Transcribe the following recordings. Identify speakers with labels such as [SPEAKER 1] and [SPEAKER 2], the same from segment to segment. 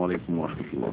[SPEAKER 1] عليكم ورحمة الله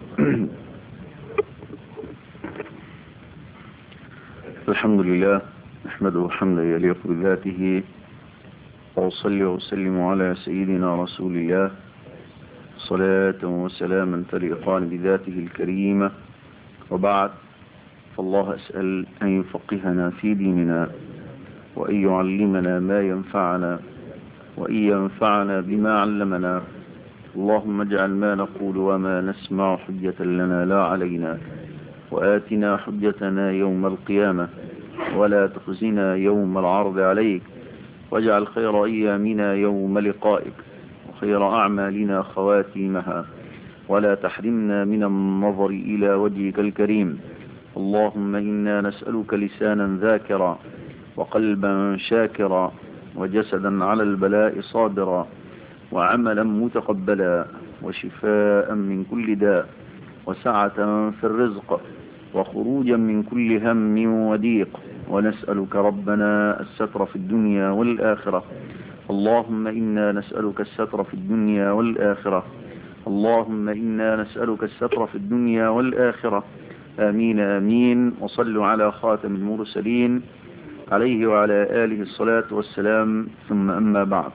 [SPEAKER 1] الحمد لله نحمده حمدا يليق بذاته وأصلي وأسلم على سيدنا رسول الله صلاة وسلاما تليقان بذاته الكريمة وبعد فالله أسأل أن يفقهنا في ديننا وأن يعلمنا ما ينفعنا وأن ينفعنا بما علمنا اللهم اجعل ما نقول وما نسمع حجة لنا لا علينا وآتنا حجتنا يوم القيامة ولا تخزنا يوم العرض عليك واجعل خير أيامنا يوم لقائك وخير أعمالنا خواتيمها ولا تحرمنا من النظر إلى وجهك الكريم اللهم إنا نسألك لسانا ذاكرا وقلبا شاكرا وجسدا على البلاء صابرا وعملا متقبلا وشفاء من كل داء وسعة في الرزق وخروجا من كل هم وضيق ونسألك ربنا الستر في الدنيا والآخرة اللهم إنا نسألك الستر في الدنيا والآخرة اللهم إنا نسألك الستر في الدنيا والآخرة آمين آمين وصلوا على خاتم المرسلين عليه وعلى آله الصلاة والسلام ثم أما بعد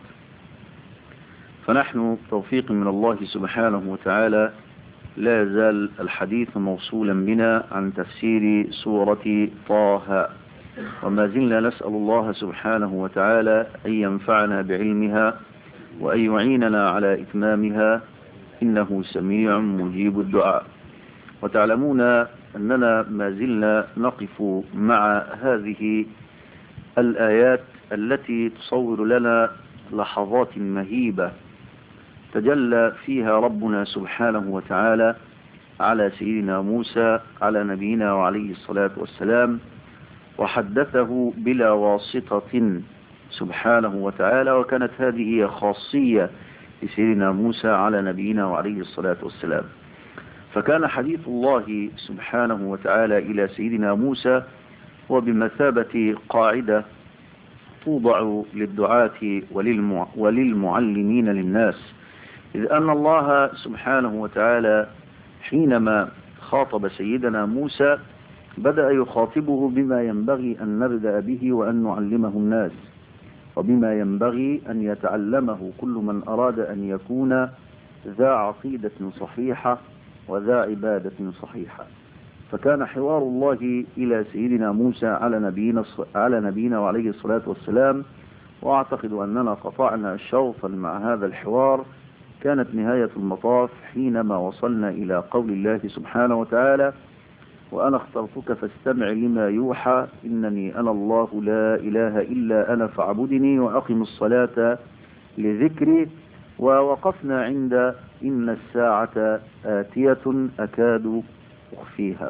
[SPEAKER 1] فنحن توفيق من الله سبحانه وتعالى لا يزال الحديث موصولا بنا عن تفسير سورة طه وما زلنا نسأل الله سبحانه وتعالى أن ينفعنا بعلمها وأن يعيننا على إتمامها إنه سميع مجيب الدعاء وتعلمون أننا ما زلنا نقف مع هذه الآيات التي تصور لنا لحظات مهيبة تجلى فيها ربنا سبحانه وتعالى على سيدنا موسى على نبينا وعليه الصلاة والسلام وحدثه بلا واسطة سبحانه وتعالى وكانت هذه هي خاصية لسيدنا موسى على نبينا وعليه الصلاة والسلام فكان حديث الله سبحانه وتعالى إلى سيدنا موسى وبمثابة قاعدة توضع للدعاة وللمعلمين للناس إذ أن الله سبحانه وتعالى حينما خاطب سيدنا موسى بدأ يخاطبه بما ينبغي أن نبدأ به وأن نعلمه الناس وبما ينبغي أن يتعلمه كل من أراد أن يكون ذا عقيدة صحيحة وذا عبادة صحيحة فكان حوار الله إلى سيدنا موسى على نبينا, على نبينا وعليه الصلاة والسلام وأعتقد أننا قطعنا شوطا مع هذا الحوار كانت نهاية المطاف حينما وصلنا إلى قول الله سبحانه وتعالى وأنا اخترتك فاستمع لما يوحى إنني أنا الله لا إله إلا أنا فاعبدني وأقم الصلاة لذكري ووقفنا عند إن الساعة آتية أكاد أخفيها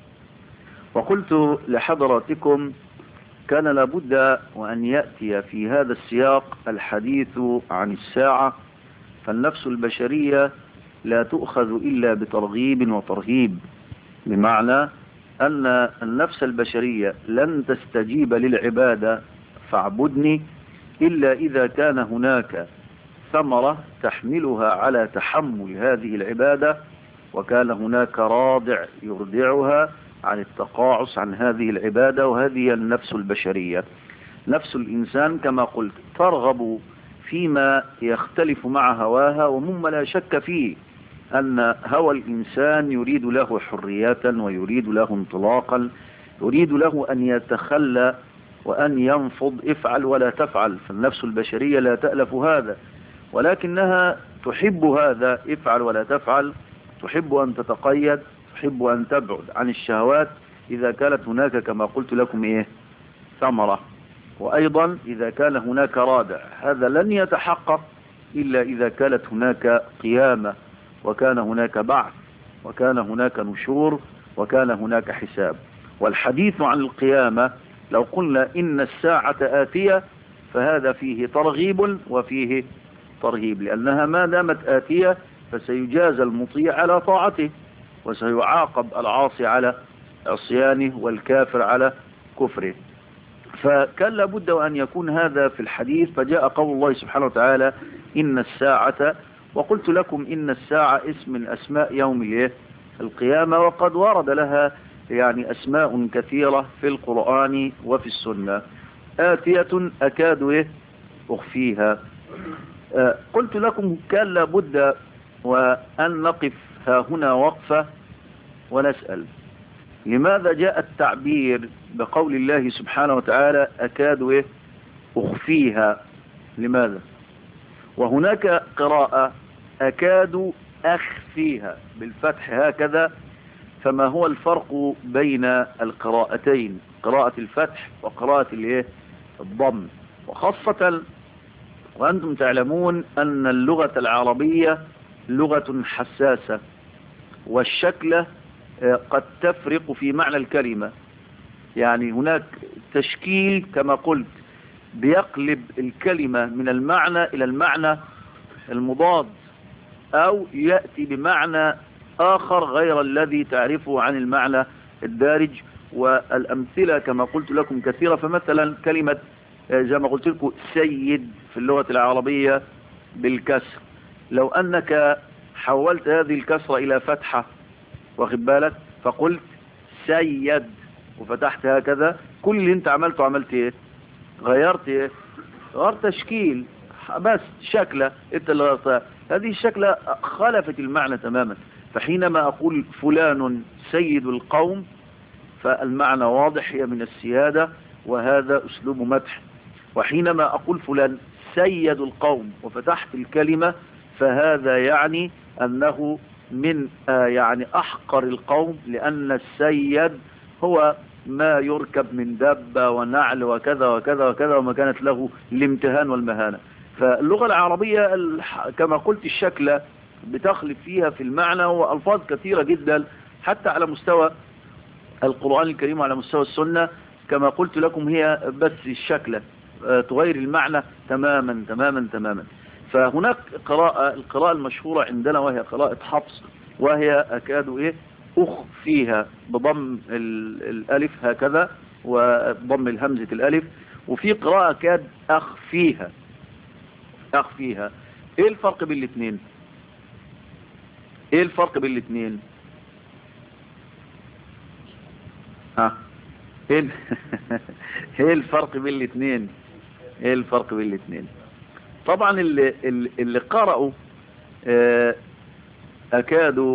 [SPEAKER 1] وقلت لحضراتكم كان لابد وأن يأتي في هذا السياق الحديث عن الساعة فالنفس البشرية لا تؤخذ إلا بترغيب وترهيب بمعنى أن النفس البشرية لن تستجيب للعبادة فاعبدني إلا إذا كان هناك ثمرة تحملها على تحمل هذه العبادة وكان هناك راضع يرضعها عن التقاعس عن هذه العبادة وهذه النفس البشرية نفس الإنسان كما قلت ترغب فيما يختلف مع هواها ومما لا شك فيه أن هوى الإنسان يريد له حرية ويريد له انطلاقا يريد له أن يتخلى وأن ينفض افعل ولا تفعل فالنفس البشرية لا تألف هذا ولكنها تحب هذا افعل ولا تفعل تحب أن تتقيد تحب أن تبعد عن الشهوات إذا كانت هناك كما قلت لكم إيه ثمرة وأيضا إذا كان هناك رادع هذا لن يتحقق إلا إذا كانت هناك قيامة وكان هناك بعث وكان هناك نشور وكان هناك حساب والحديث عن القيامة لو قلنا إن الساعة آتية فهذا فيه ترغيب وفيه ترهيب لأنها ما دامت آتية فسيجاز المطيع على طاعته وسيعاقب العاصي على عصيانه والكافر على كفره فكان لابد أن يكون هذا في الحديث فجاء قول الله سبحانه وتعالى إن الساعة وقلت لكم إن الساعة اسم من أسماء يوم الايه القيامة وقد ورد لها يعني أسماء كثيرة في القرآن وفي السنة آتية أكاد إيه أخفيها آه قلت لكم كان لابد وأن نقف ها هنا وقفة ونسأل لماذا جاء التعبير بقول الله سبحانه وتعالى أكاد إيه أخفيها لماذا وهناك قراءة أكاد أخفيها بالفتح هكذا فما هو الفرق بين القراءتين قراءة الفتح وقراءة الايه الضم وخاصة وأنتم تعلمون أن اللغة العربية لغة حساسة والشكل قد تفرق في معنى الكلمة يعني هناك تشكيل كما قلت بيقلب الكلمة من المعنى إلى المعنى المضاد أو يأتي بمعنى آخر غير الذي تعرفه عن المعنى الدارج والأمثلة كما قلت لكم كثيرة فمثلا كلمة زي ما قلت لكم سيد في اللغة العربية بالكسر لو أنك حولت هذه الكسرة إلى فتحة واخد بالك فقلت سيد وفتحت هكذا كل اللي انت عملته عملت ايه غيرت ايه غيرت تشكيل بس شكله انت اللي غيرتها هذه الشكلة خلفت المعنى تماما فحينما اقول فلان سيد القوم فالمعنى واضح هي من السيادة وهذا اسلوب مدح وحينما اقول فلان سيد القوم وفتحت الكلمة فهذا يعني انه من آه يعني احقر القوم لان السيد هو ما يركب من دبة ونعل وكذا وكذا وكذا وما كانت له الامتهان والمهانة فاللغة العربية كما قلت الشكل بتخلف فيها في المعنى وألفاظ كثيرة جدا حتى على مستوى القرآن الكريم وعلى مستوى السنة كما قلت لكم هي بس الشكل تغير المعنى تماما تماما تماما فهناك قراءة القراءة المشهورة عندنا وهي قراءة حفص وهي أكاد إيه أخفيها بضم الألف هكذا وضم الهمزة الألف وفي قراءة كاد أخفيها أخفيها إيه الفرق بين الاثنين إيه الفرق بين الاثنين ها إيه إيه الفرق بين الاثنين إيه الفرق بين الاثنين طبعا اللي, اللي قرأوا أكادوا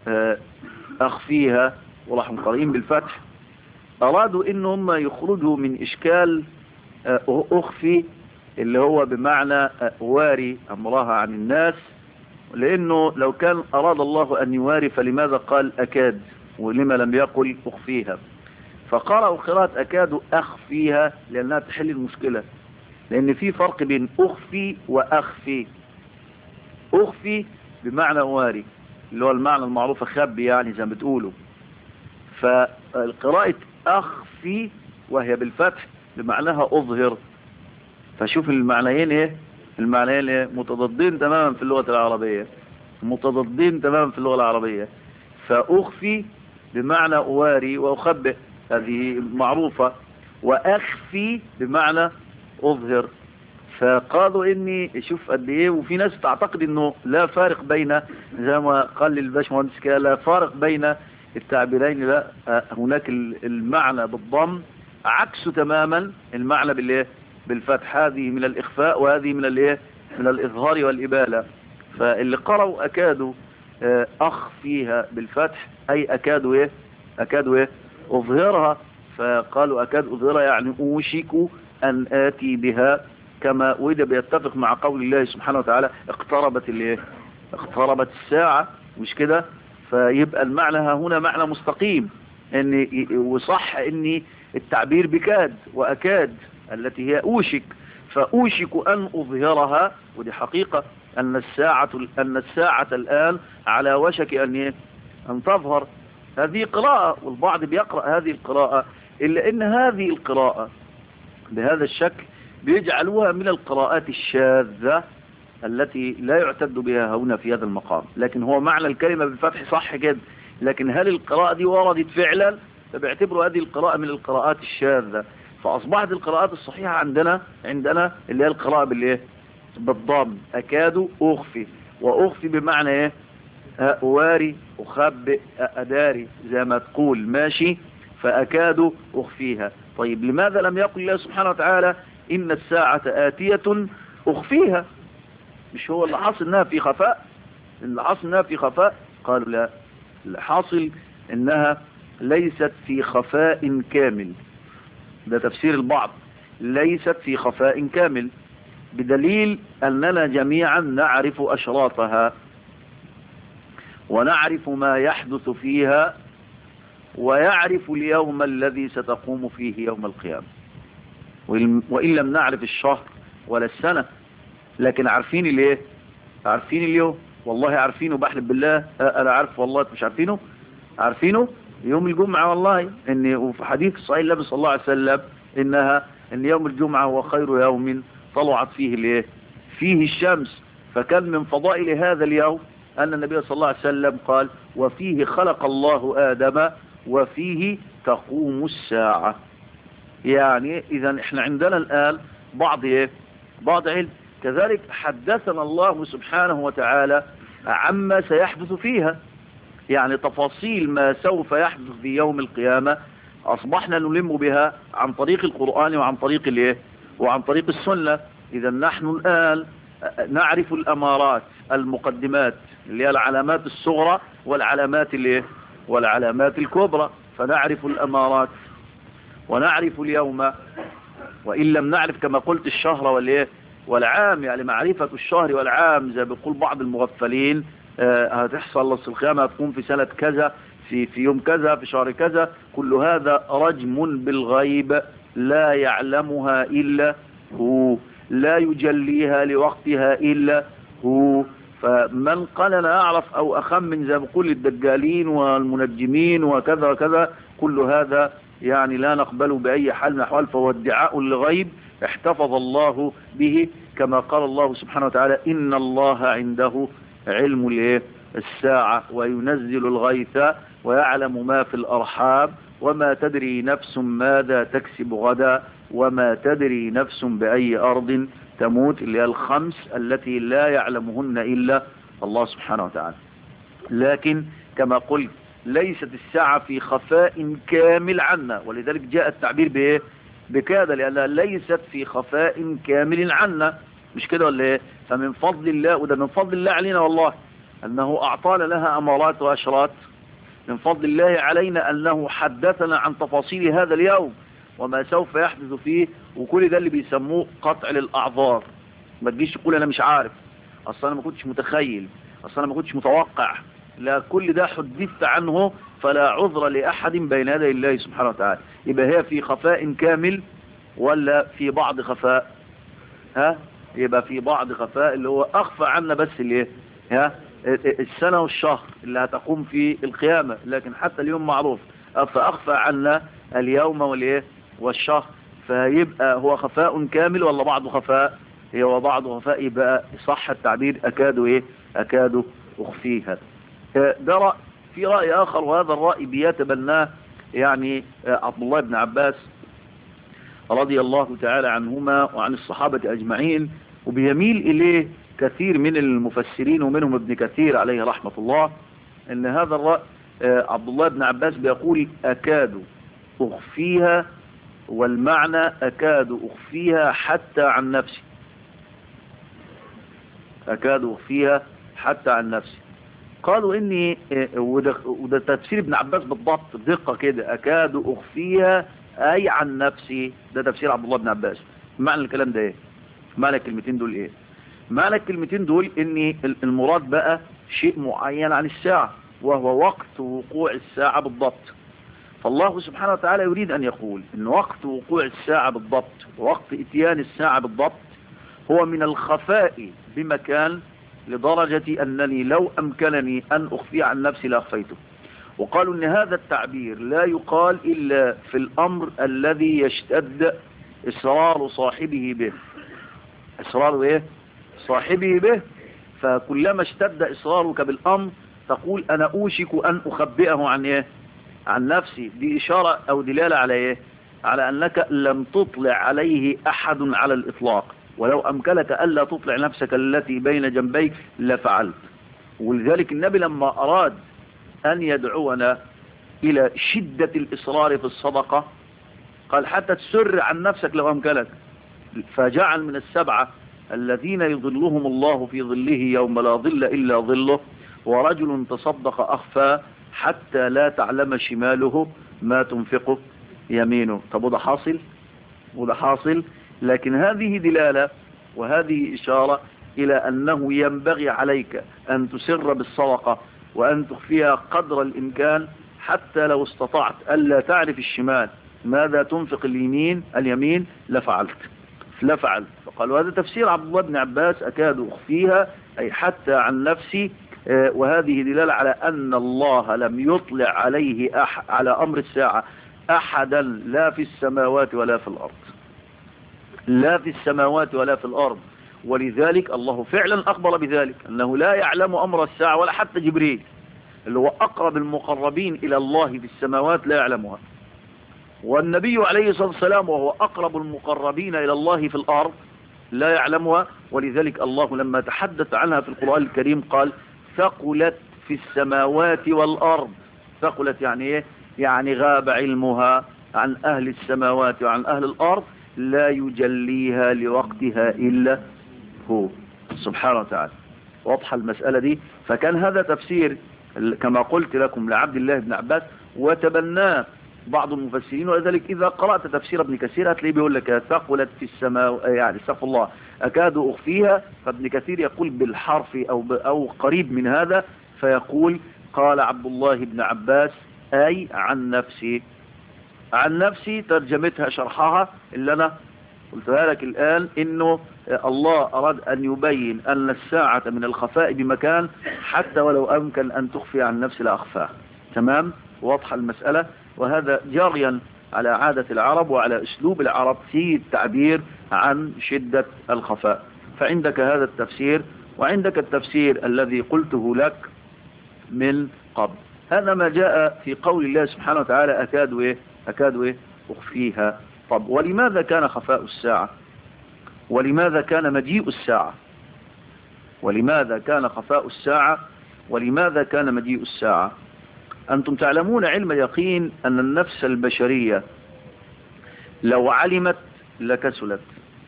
[SPEAKER 1] أخفيها وراح قارئين بالفتح أرادوا إن هم يخرجوا من إشكال أخفي اللي هو بمعنى واري أمرها عن الناس لأنه لو كان أراد الله أن يواري فلماذا قال أكاد ولما لم يقل أخفيها فقرأوا قراءة أكاد أخفيها لأنها تحل المشكلة لأن في فرق بين أخفي وأخفي أخفي بمعنى واري اللي هو المعنى المعروف خبي يعني زي ما بتقولوا فالقراءة أخفي وهي بالفتح بمعناها أظهر فشوف المعنيين ايه المعنيين ايه متضادين تماما في اللغة العربية متضادين تماما في اللغة العربية فأخفي بمعنى أواري وأخبئ هذه معروفة وأخفي بمعنى أظهر فقالوا اني شوف قد ايه وفي ناس تعتقد انه لا فارق بين زي ما قال الباشمهندس كده لا فارق بين التعبيرين لا هناك المعنى بالضم عكسه تماما المعنى بالايه بالفتح هذه من الاخفاء وهذه من الايه من الاظهار والاباله فاللي قرأوا اكادوا اخفيها بالفتح اي اكادوا ايه اكادوا ايه اظهرها فقالوا اكاد اظهرها يعني اوشك ان اتي بها كما وده بيتفق مع قول الله سبحانه وتعالى اقتربت الايه اقتربت الساعة مش كده فيبقى المعنى هنا معنى مستقيم ان وصح ان التعبير بكاد واكاد التي هي اوشك فاوشك ان اظهرها ودي حقيقة ان الساعة ان الساعة الان على وشك ان ان تظهر هذه قراءة والبعض بيقرأ هذه القراءة الا ان هذه القراءة بهذا الشكل بيجعلوها من القراءات الشاذة التي لا يعتد بها هنا في هذا المقام لكن هو معنى الكلمة بالفتح صح كده لكن هل القراءة دي وردت فعلا فبيعتبروا هذه القراءة من القراءات الشاذة فأصبحت القراءات الصحيحة عندنا عندنا اللي هي القراءة بالايه بالضم أكاد أخفي وأخفي بمعنى إيه أواري أخبئ أداري زي ما تقول ماشي فأكاد أخفيها طيب لماذا لم يقل الله سبحانه وتعالى إن الساعة آتية أخفيها مش هو اللي حاصل انها في خفاء اللي حاصل انها في خفاء قالوا لا اللي حاصل انها ليست في خفاء كامل ده تفسير البعض ليست في خفاء كامل بدليل أننا جميعا نعرف أشراطها ونعرف ما يحدث فيها ويعرف اليوم الذي ستقوم فيه يوم القيامة وإن لم نعرف الشهر ولا السنة لكن عارفين الايه عارفين اليوم والله عارفينه بحلف بالله انا عارف والله مش عارفينه عارفينه يوم الجمعة والله ان وفي حديث صحيح النبي صلى الله عليه وسلم انها ان يوم الجمعة هو خير يوم طلعت فيه الايه فيه الشمس فكان من فضائل هذا اليوم ان النبي صلى الله عليه وسلم قال وفيه خلق الله ادم وفيه تقوم الساعة يعني اذا احنا عندنا الان بعض ايه بعض علم كذلك حدثنا الله سبحانه وتعالى عما سيحدث فيها يعني تفاصيل ما سوف يحدث في يوم القيامة أصبحنا نلم بها عن طريق القرآن وعن طريق الايه وعن طريق السنة إذا نحن الآن نعرف الأمارات المقدمات اللي هي العلامات الصغرى والعلامات الايه والعلامات الكبرى فنعرف الأمارات ونعرف اليوم وإن لم نعرف كما قلت الشهر والايه والعام يعني معرفة الشهر والعام زي بيقول بعض المغفلين آه هتحصل لص القيامة هتكون في سنة كذا في, في يوم كذا في شهر كذا كل هذا رجم بالغيب لا يعلمها إلا هو لا يجليها لوقتها إلا هو فمن قال أنا أعرف أو أخمن زي بقول الدجالين والمنجمين وكذا وكذا كل هذا يعني لا نقبله بأي حال من الأحوال فهو ادعاء لغيب احتفظ الله به كما قال الله سبحانه وتعالى إن الله عنده علم الايه الساعة وينزل الغيث ويعلم ما في الأرحام وما تدري نفس ماذا تكسب غدا وما تدري نفس بأي أرض تموت اللي هي الخمس التي لا يعلمهن إلا الله سبحانه وتعالى لكن كما قلت ليست الساعة في خفاء كامل عنا ولذلك جاء التعبير بإيه بكذا لأنها ليست في خفاء كامل عنا مش كده ولا ايه فمن فضل الله وده من فضل الله علينا والله أنه أعطانا لها أمارات وأشرات من فضل الله علينا أنه حدثنا عن تفاصيل هذا اليوم وما سوف يحدث فيه وكل ده اللي بيسموه قطع للأعذار ما تجيش تقول أنا مش عارف أصلا أنا ما كنتش متخيل أصلا أنا ما كنتش متوقع لا كل ده حدثت عنه فلا عذر لأحد بين يدي الله سبحانه وتعالى يبقى هي في خفاء كامل ولا في بعض خفاء ها يبقى في بعض خفاء اللي هو أخفى عنا بس الايه ها السنة والشهر اللي هتقوم في القيامة لكن حتى اليوم معروف فأخفى عنا اليوم والايه والشهر فيبقى هو خفاء كامل ولا بعض خفاء هي وبعض خفاء يبقى صح التعبير أكاد ايه أكاد أخفيها ده رأي في رأي آخر وهذا الرأي بيتبناه يعني عبد الله بن عباس رضي الله تعالى عنهما وعن الصحابة أجمعين وبيميل إليه كثير من المفسرين ومنهم ابن كثير عليه رحمة الله ان هذا الرأي عبد الله بن عباس بيقول أكاد أخفيها والمعنى أكاد أخفيها حتى عن نفسي أكاد أخفيها حتى عن نفسي قالوا إني وده, وده تفسير ابن عباس بالضبط بدقة كده أكاد أخفيها أي عن نفسي ده تفسير عبد الله بن عباس معنى الكلام ده إيه معنى الكلمتين دول إيه معنى الكلمتين دول إن المراد بقى شيء معين عن الساعة وهو وقت وقوع الساعة بالضبط فالله سبحانه وتعالى يريد أن يقول أن وقت وقوع الساعة بالضبط ووقت إتيان الساعة بالضبط هو من الخفاء بمكان لدرجة أنني لو أمكنني أن أخفي عن نفسي لأخفيته وقالوا أن هذا التعبير لا يقال إلا في الأمر الذي يشتد إصرار صاحبه به إصرار إيه؟ صاحبه به فكلما اشتد إصرارك بالأمر تقول أنا أوشك أن أخبئه عن إيه؟ عن نفسي دي إشارة أو دلالة على إيه؟ على أنك لم تطلع عليه أحد على الإطلاق ولو أمكنك ألا تطلع نفسك التي بين جنبيك لفعلت ولذلك النبي لما أراد أن يدعونا إلى شدة الإصرار في الصدقة قال حتى تسر عن نفسك لو أمكنك فجعل من السبعة الذين يظلهم الله في ظله يوم لا ظل إلا ظله ورجل تصدق أخفى حتى لا تعلم شماله ما تنفقه يمينه طب وده حاصل وده حاصل لكن هذه دلالة وهذه إشارة إلى أنه ينبغي عليك أن تسر بالصدقة وأن تخفيها قدر الإمكان حتى لو استطعت ألا تعرف الشمال ماذا تنفق اليمين اليمين لفعلت لفعلت فقال وهذا تفسير عبد الله بن عباس أكاد أخفيها أي حتى عن نفسي وهذه دلالة على أن الله لم يطلع عليه أح على أمر الساعة أحدا لا في السماوات ولا في الأرض لا في السماوات ولا في الأرض ولذلك الله فعلا أخبر بذلك أنه لا يعلم أمر الساعة ولا حتى جبريل اللي هو أقرب المقربين إلى الله في السماوات لا يعلمها والنبي عليه الصلاة والسلام وهو أقرب المقربين إلى الله في الأرض لا يعلمها ولذلك الله لما تحدث عنها في القرآن الكريم قال ثقلت في السماوات والأرض ثقلت يعني إيه يعني غاب علمها عن أهل السماوات وعن أهل الأرض لا يجليها لوقتها إلا هو سبحانه وتعالى واضحة المسألة دي فكان هذا تفسير كما قلت لكم لعبد الله بن عباس وتبناه بعض المفسرين ولذلك إذا قرأت تفسير ابن كثير هتلاقيه بيقول لك ثقلت في السماء يعني استغفر الله أكاد أخفيها فابن كثير يقول بالحرف أو أو قريب من هذا فيقول قال عبد الله بن عباس أي عن نفسي عن نفسي ترجمتها شرحها اللي أنا قلتها لك الآن إنه الله أراد أن يبين أن الساعة من الخفاء بمكان حتى ولو أمكن أن تخفي عن نفسي لأخفاه تمام واضحة المسألة وهذا جاريا على عادة العرب وعلى أسلوب العرب في التعبير عن شدة الخفاء فعندك هذا التفسير وعندك التفسير الذي قلته لك من قبل هذا ما جاء في قول الله سبحانه وتعالى أكاد إيه أكاد إيه أخفيها طب ولماذا كان خفاء الساعة ولماذا كان مجيء الساعة ولماذا كان خفاء الساعة ولماذا كان مجيء الساعة أنتم تعلمون علم اليقين أن النفس البشرية لو علمت لكسلت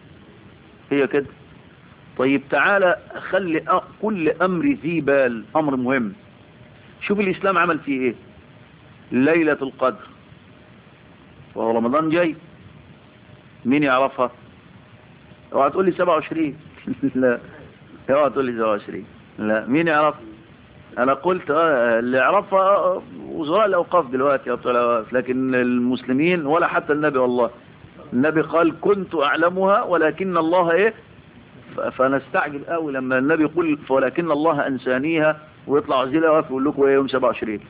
[SPEAKER 1] هي كده طيب تعالى خلي كل أمر ذي بال أمر مهم شوف الإسلام عمل فيه إيه ليلة القدر وهو رمضان جاي مين يعرفها اوعى تقول لي 27 لا اوعى تقول لي 27 لا مين يعرف انا قلت اه اللي يعرفها وزراء الاوقاف دلوقتي يا بتوع الاوقاف لكن المسلمين ولا حتى النبي والله النبي قال كنت اعلمها ولكن الله ايه فنستعجل قوي لما النبي يقول ولكن الله انسانيها ويطلع وزير الاوقاف يقول لكم ايه يوم 27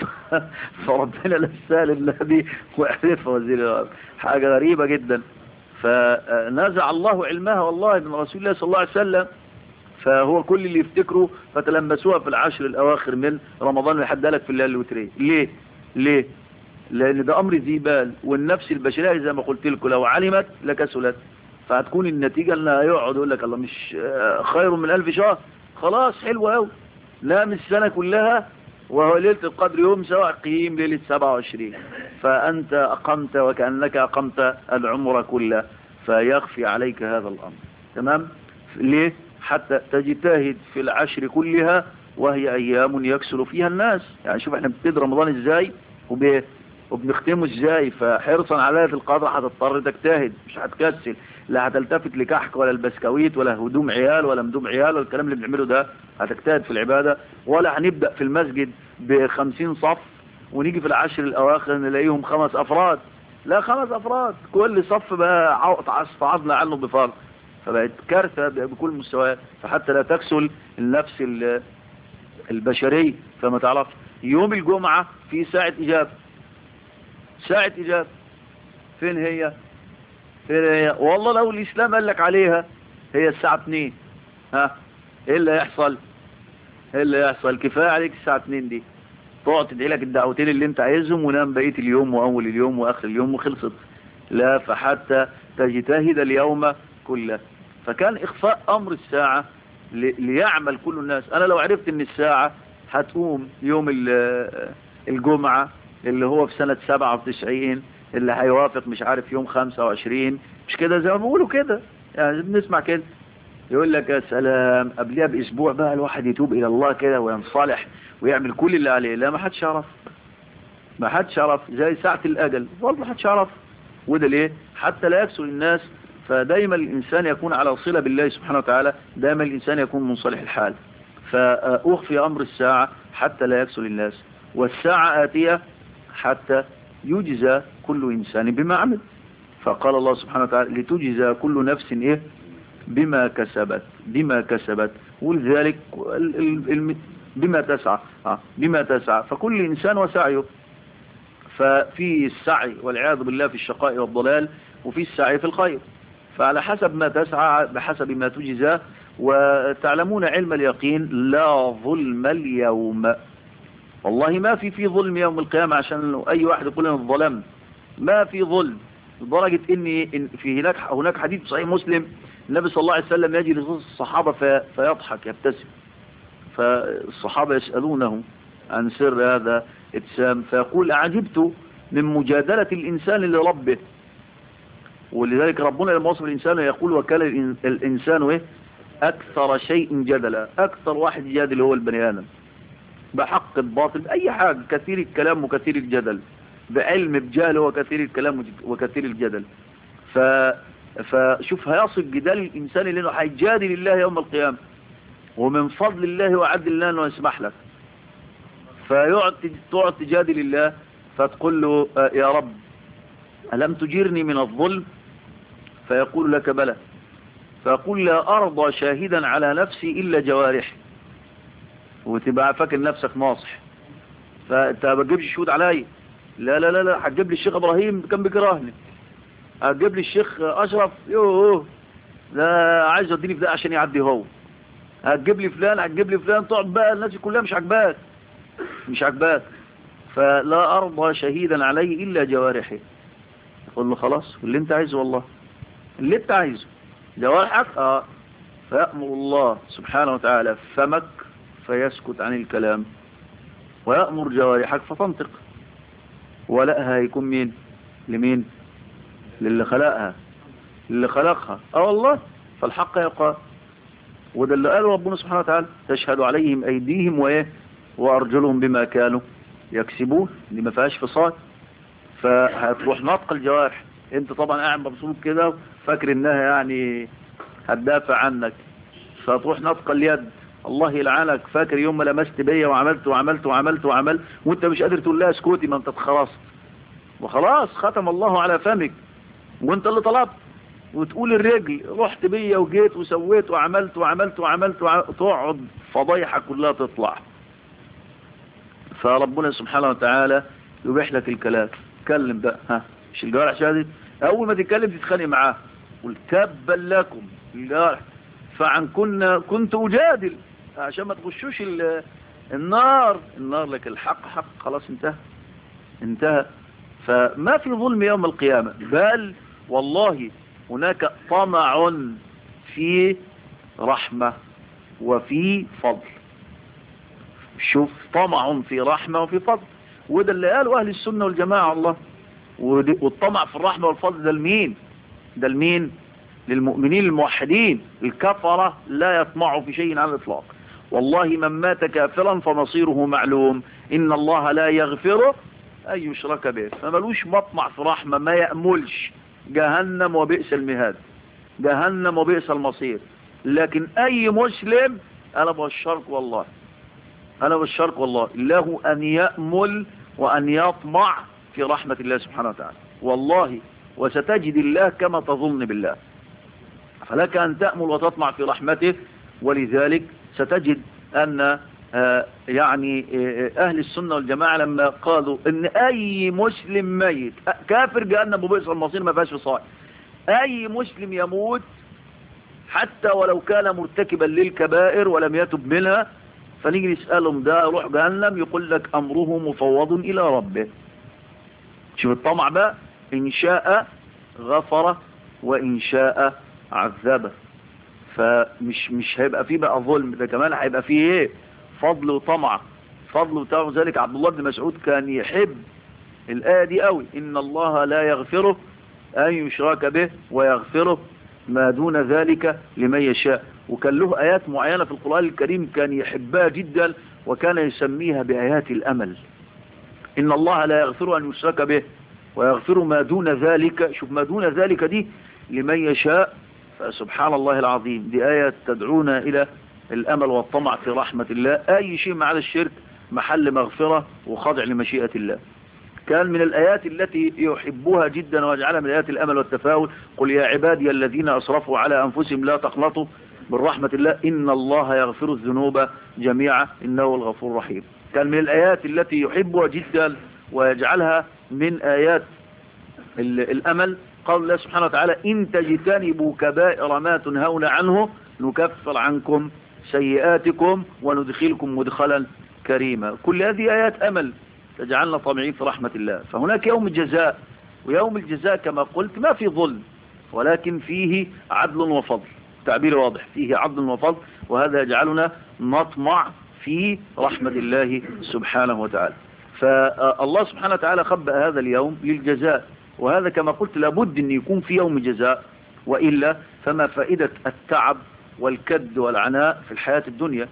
[SPEAKER 1] فربنا لسال النبي وعرف وزير الاوقاف حاجه غريبه جدا فنزع الله علمها والله من رسول الله صلى الله عليه وسلم فهو كل اللي يفتكروا فتلمسوها في العشر الأواخر من رمضان لحد لك في الليالي الوترية ليه ليه لأن ده أمر ذي بال والنفس البشرية زي ما قلت لكم لو علمت لكسلت فهتكون النتيجة انها يقعد يقول لك الله مش خير من ألف شهر خلاص حلو قوي نام السنة كلها وهو ليلة القدر يوم سواء قيم ليلة 27 فأنت أقمت وكأنك أقمت العمر كله فيخفي عليك هذا الأمر تمام ليه حتى تجتهد في العشر كلها وهي أيام يكسل فيها الناس يعني شوف احنا بنبتدي رمضان ازاي وب... وبنختمه ازاي فحرصا على ليله القدر هتضطر تجتهد مش هتكسل لا هتلتفت لكحك ولا البسكويت ولا هدوم عيال ولا مدوم عيال ولا الكلام اللي بنعمله ده هتجتهد في العبادة ولا هنبدأ في المسجد بخمسين صف ونيجي في العشر الأواخر نلاقيهم خمس أفراد لا خمس أفراد كل صف بقى عصفعضنا عنه بفرق فبقت كارثة بكل مستويات فحتى لا تكسل النفس البشري فما تعرف يوم الجمعة في ساعة إجابة ساعة إجابة فين هي فين هي والله لو الإسلام قال لك عليها هي الساعة 2 ها ايه اللي هيحصل ايه اللي هيحصل كفاية عليك الساعة 2 دي تقعد تدعي لك الدعوتين اللي انت عايزهم ونام بقية اليوم واول اليوم واخر اليوم وخلصت لا فحتى تجتهد اليوم كله فكان إخفاء أمر الساعة ليعمل كل الناس أنا لو عرفت أن الساعة هتقوم يوم الجمعة اللي هو في سنة 97 اللي هيوافق مش عارف يوم 25 مش كده زي ما بيقولوا كده يعني بنسمع كده يقول لك يا سلام قبلها باسبوع بقى الواحد يتوب الى الله كده وينصلح ويعمل كل اللي عليه لا ما حدش يعرف ما حدش يعرف زي ساعة الاجل والله ما حدش يعرف وده ليه حتى لا يكسر الناس فدايما الانسان يكون على صلة بالله سبحانه وتعالى دايما الانسان يكون منصلح الحال فاخفي امر الساعة حتى لا يكسر الناس والساعة آتية حتى يجزى كل انسان بما عمل فقال الله سبحانه وتعالى لتجزى كل نفس ايه بما كسبت بما كسبت ولذلك بما تسعى بما تسعى فكل إنسان وسعيه ففي السعي والعياذ بالله في الشقاء والضلال وفي السعي في الخير فعلى حسب ما تسعى بحسب ما تجزى وتعلمون علم اليقين لا ظلم اليوم والله ما في في ظلم يوم القيامة عشان أي واحد يقول أنا ظلمت ما في ظلم لدرجة إن في هناك هناك حديث صحيح مسلم النبي صلى الله عليه وسلم يجي لصوص الصحابة في فيضحك يبتسم فالصحابة يسألونه عن سر هذا ابتسام فيقول أعجبت من مجادلة الإنسان لربه ولذلك ربنا لما وصف الإنسان يقول وكان الإنسان إيه؟ أكثر شيء جدلا أكثر واحد يجادل هو البني آدم بحق الباطل بأي حاجة كثير الكلام وكثير الجدل بعلم بجهل وكثير الكلام وكثير الجدل ف فشوف هيصل جدال الإنسان لأنه هيجادل الله يوم القيامة ومن فضل الله وعدل الله أنه يسمح لك فيقعد تقعد تجادل الله فتقول له يا رب ألم تجيرني من الظلم فيقول لك بلى فيقول لا أرضى شاهدا على نفسي إلا جوارحي وتبقى فاكر نفسك ناصح فانت ما تجيبش شهود عليا لا لا لا لا هتجيب لي الشيخ ابراهيم كان بيكرهني هتجيب لي الشيخ اشرف يوه ده عايز يوديني في ده عشان يعدي هو هتجيب لي فلان هتجيب لي فلان تقعد بقى الناس كلها مش عاجباك مش عاجباك فلا ارضى شهيدا علي الا جوارحي يقول له خلاص اللي انت عايزه والله اللي انت عايزه جوارحك اه فيأمر الله سبحانه وتعالى فمك فيسكت عن الكلام ويأمر جوارحك فتنطق ولقها يكون مين لمين للي خلقها للي خلقها اه والله فالحق يقال وده اللي قاله ربنا سبحانه وتعالى تشهد عليهم ايديهم وايه وارجلهم بما كانوا يكسبون دي ما فيهاش فصال فهتروح نطق الجوارح انت طبعا قاعد مبسوط كده فاكر انها يعني هتدافع عنك فتروح نطق اليد الله يلعنك فاكر يوم ما لمست بيا وعملت وعملت وعملت وعملت وانت مش قادر تقول لها اسكتي ما انت اتخرصت وخلاص ختم الله على فمك وانت اللي طلبت وتقول الرجل رحت بيا وجيت وسويت وعملت وعملت وعملت, وعملت تقعد فضيحة كلها تطلع فربنا سبحانه وتعالى يبيح لك الكلام اتكلم بقى ها مش الجوارح شهدت اول ما تتكلم تتخانق معاه قل تبا لكم الجوارح فعن كنا كنت اجادل عشان ما تخشوش النار النار لك الحق حق خلاص انتهى انتهى فما في ظلم يوم القيامة بل والله هناك طمع في رحمة وفي فضل شوف طمع في رحمة وفي فضل وده اللي قاله أهل السنة والجماعة الله والطمع في الرحمة والفضل ده لمين ده لمين للمؤمنين الموحدين الكفرة لا يطمعوا في شيء على الإطلاق والله من مات كافرا فمصيره معلوم إن الله لا يغفره أن يشرك به فملوش مطمع في رحمة ما يأملش جهنم وبئس المهاد جهنم وبئس المصير لكن أي مسلم أنا بشرك والله أنا بشرك والله له أن يأمل وأن يطمع في رحمة الله سبحانه وتعالى والله وستجد الله كما تظن بالله فلك أن تأمل وتطمع في رحمته ولذلك ستجد أن يعني أهل السنة والجماعة لما قالوا أن أي مسلم ميت كافر جهنم وبئس المصير ما فيهاش فصائل أي مسلم يموت حتى ولو كان مرتكبا للكبائر ولم يتب منها فنيجي نسألهم ده يروح جهنم يقول لك أمره مفوض إلى ربه شوف الطمع بقى إن شاء غفر وإن شاء عذبه فمش مش هيبقى فيه بقى ظلم ده كمان هيبقى فيه ايه فضل وطمع فضل وطمع ذلك عبد الله بن مسعود كان يحب الآية دي قوي إن الله لا يغفره أن يشرك به ويغفره ما دون ذلك لمن يشاء وكان له آيات معينة في القرآن الكريم كان يحبها جدا وكان يسميها بآيات الأمل إن الله لا يغفر أن يشرك به ويغفر ما دون ذلك شوف ما دون ذلك دي لمن يشاء فسبحان الله العظيم دي آية تدعونا إلى الأمل والطمع في رحمة الله أي شيء مع الشرك محل مغفرة وخضع لمشيئة الله كان من الآيات التي يحبها جدا ويجعلها من آيات الأمل والتفاؤل قل يا عبادي الذين أسرفوا على أنفسهم لا تقنطوا من رحمة الله إن الله يغفر الذنوب جميعا إنه الغفور الرحيم كان من الآيات التي يحبها جدا ويجعلها من آيات الأمل قال الله سبحانه وتعالى إن تجتنبوا كبائر ما تنهون عنه نكفر عنكم سيئاتكم وندخلكم مدخلا كريما كل هذه آيات أمل تجعلنا طامعين في رحمة الله فهناك يوم الجزاء ويوم الجزاء كما قلت ما في ظلم ولكن فيه عدل وفضل تعبير واضح فيه عدل وفضل وهذا يجعلنا نطمع في رحمة الله سبحانه وتعالى فالله سبحانه وتعالى خبأ هذا اليوم للجزاء وهذا كما قلت لابد أن يكون في يوم جزاء وإلا فما فائدة التعب والكد والعناء في الحياة الدنيا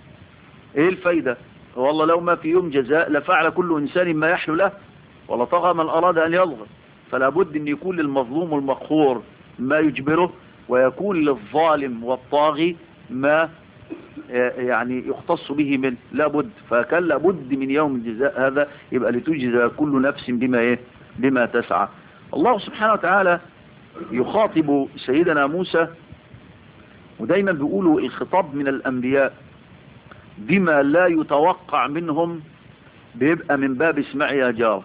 [SPEAKER 1] ايه الفايدة والله لو ما في يوم جزاء لفعل كل إنسان ما يحلو له ولطغى من أراد أن يلغى فلا بد أن يكون للمظلوم المقهور ما يجبره ويكون للظالم والطاغي ما يعني يختص به من لابد فكان لابد من يوم الجزاء هذا يبقى لتجزى كل نفس بما ايه بما تسعى الله سبحانه وتعالى يخاطب سيدنا موسى ودايما بيقولوا الخطاب من الأنبياء بما لا يتوقع منهم بيبقى من باب اسمع يا جار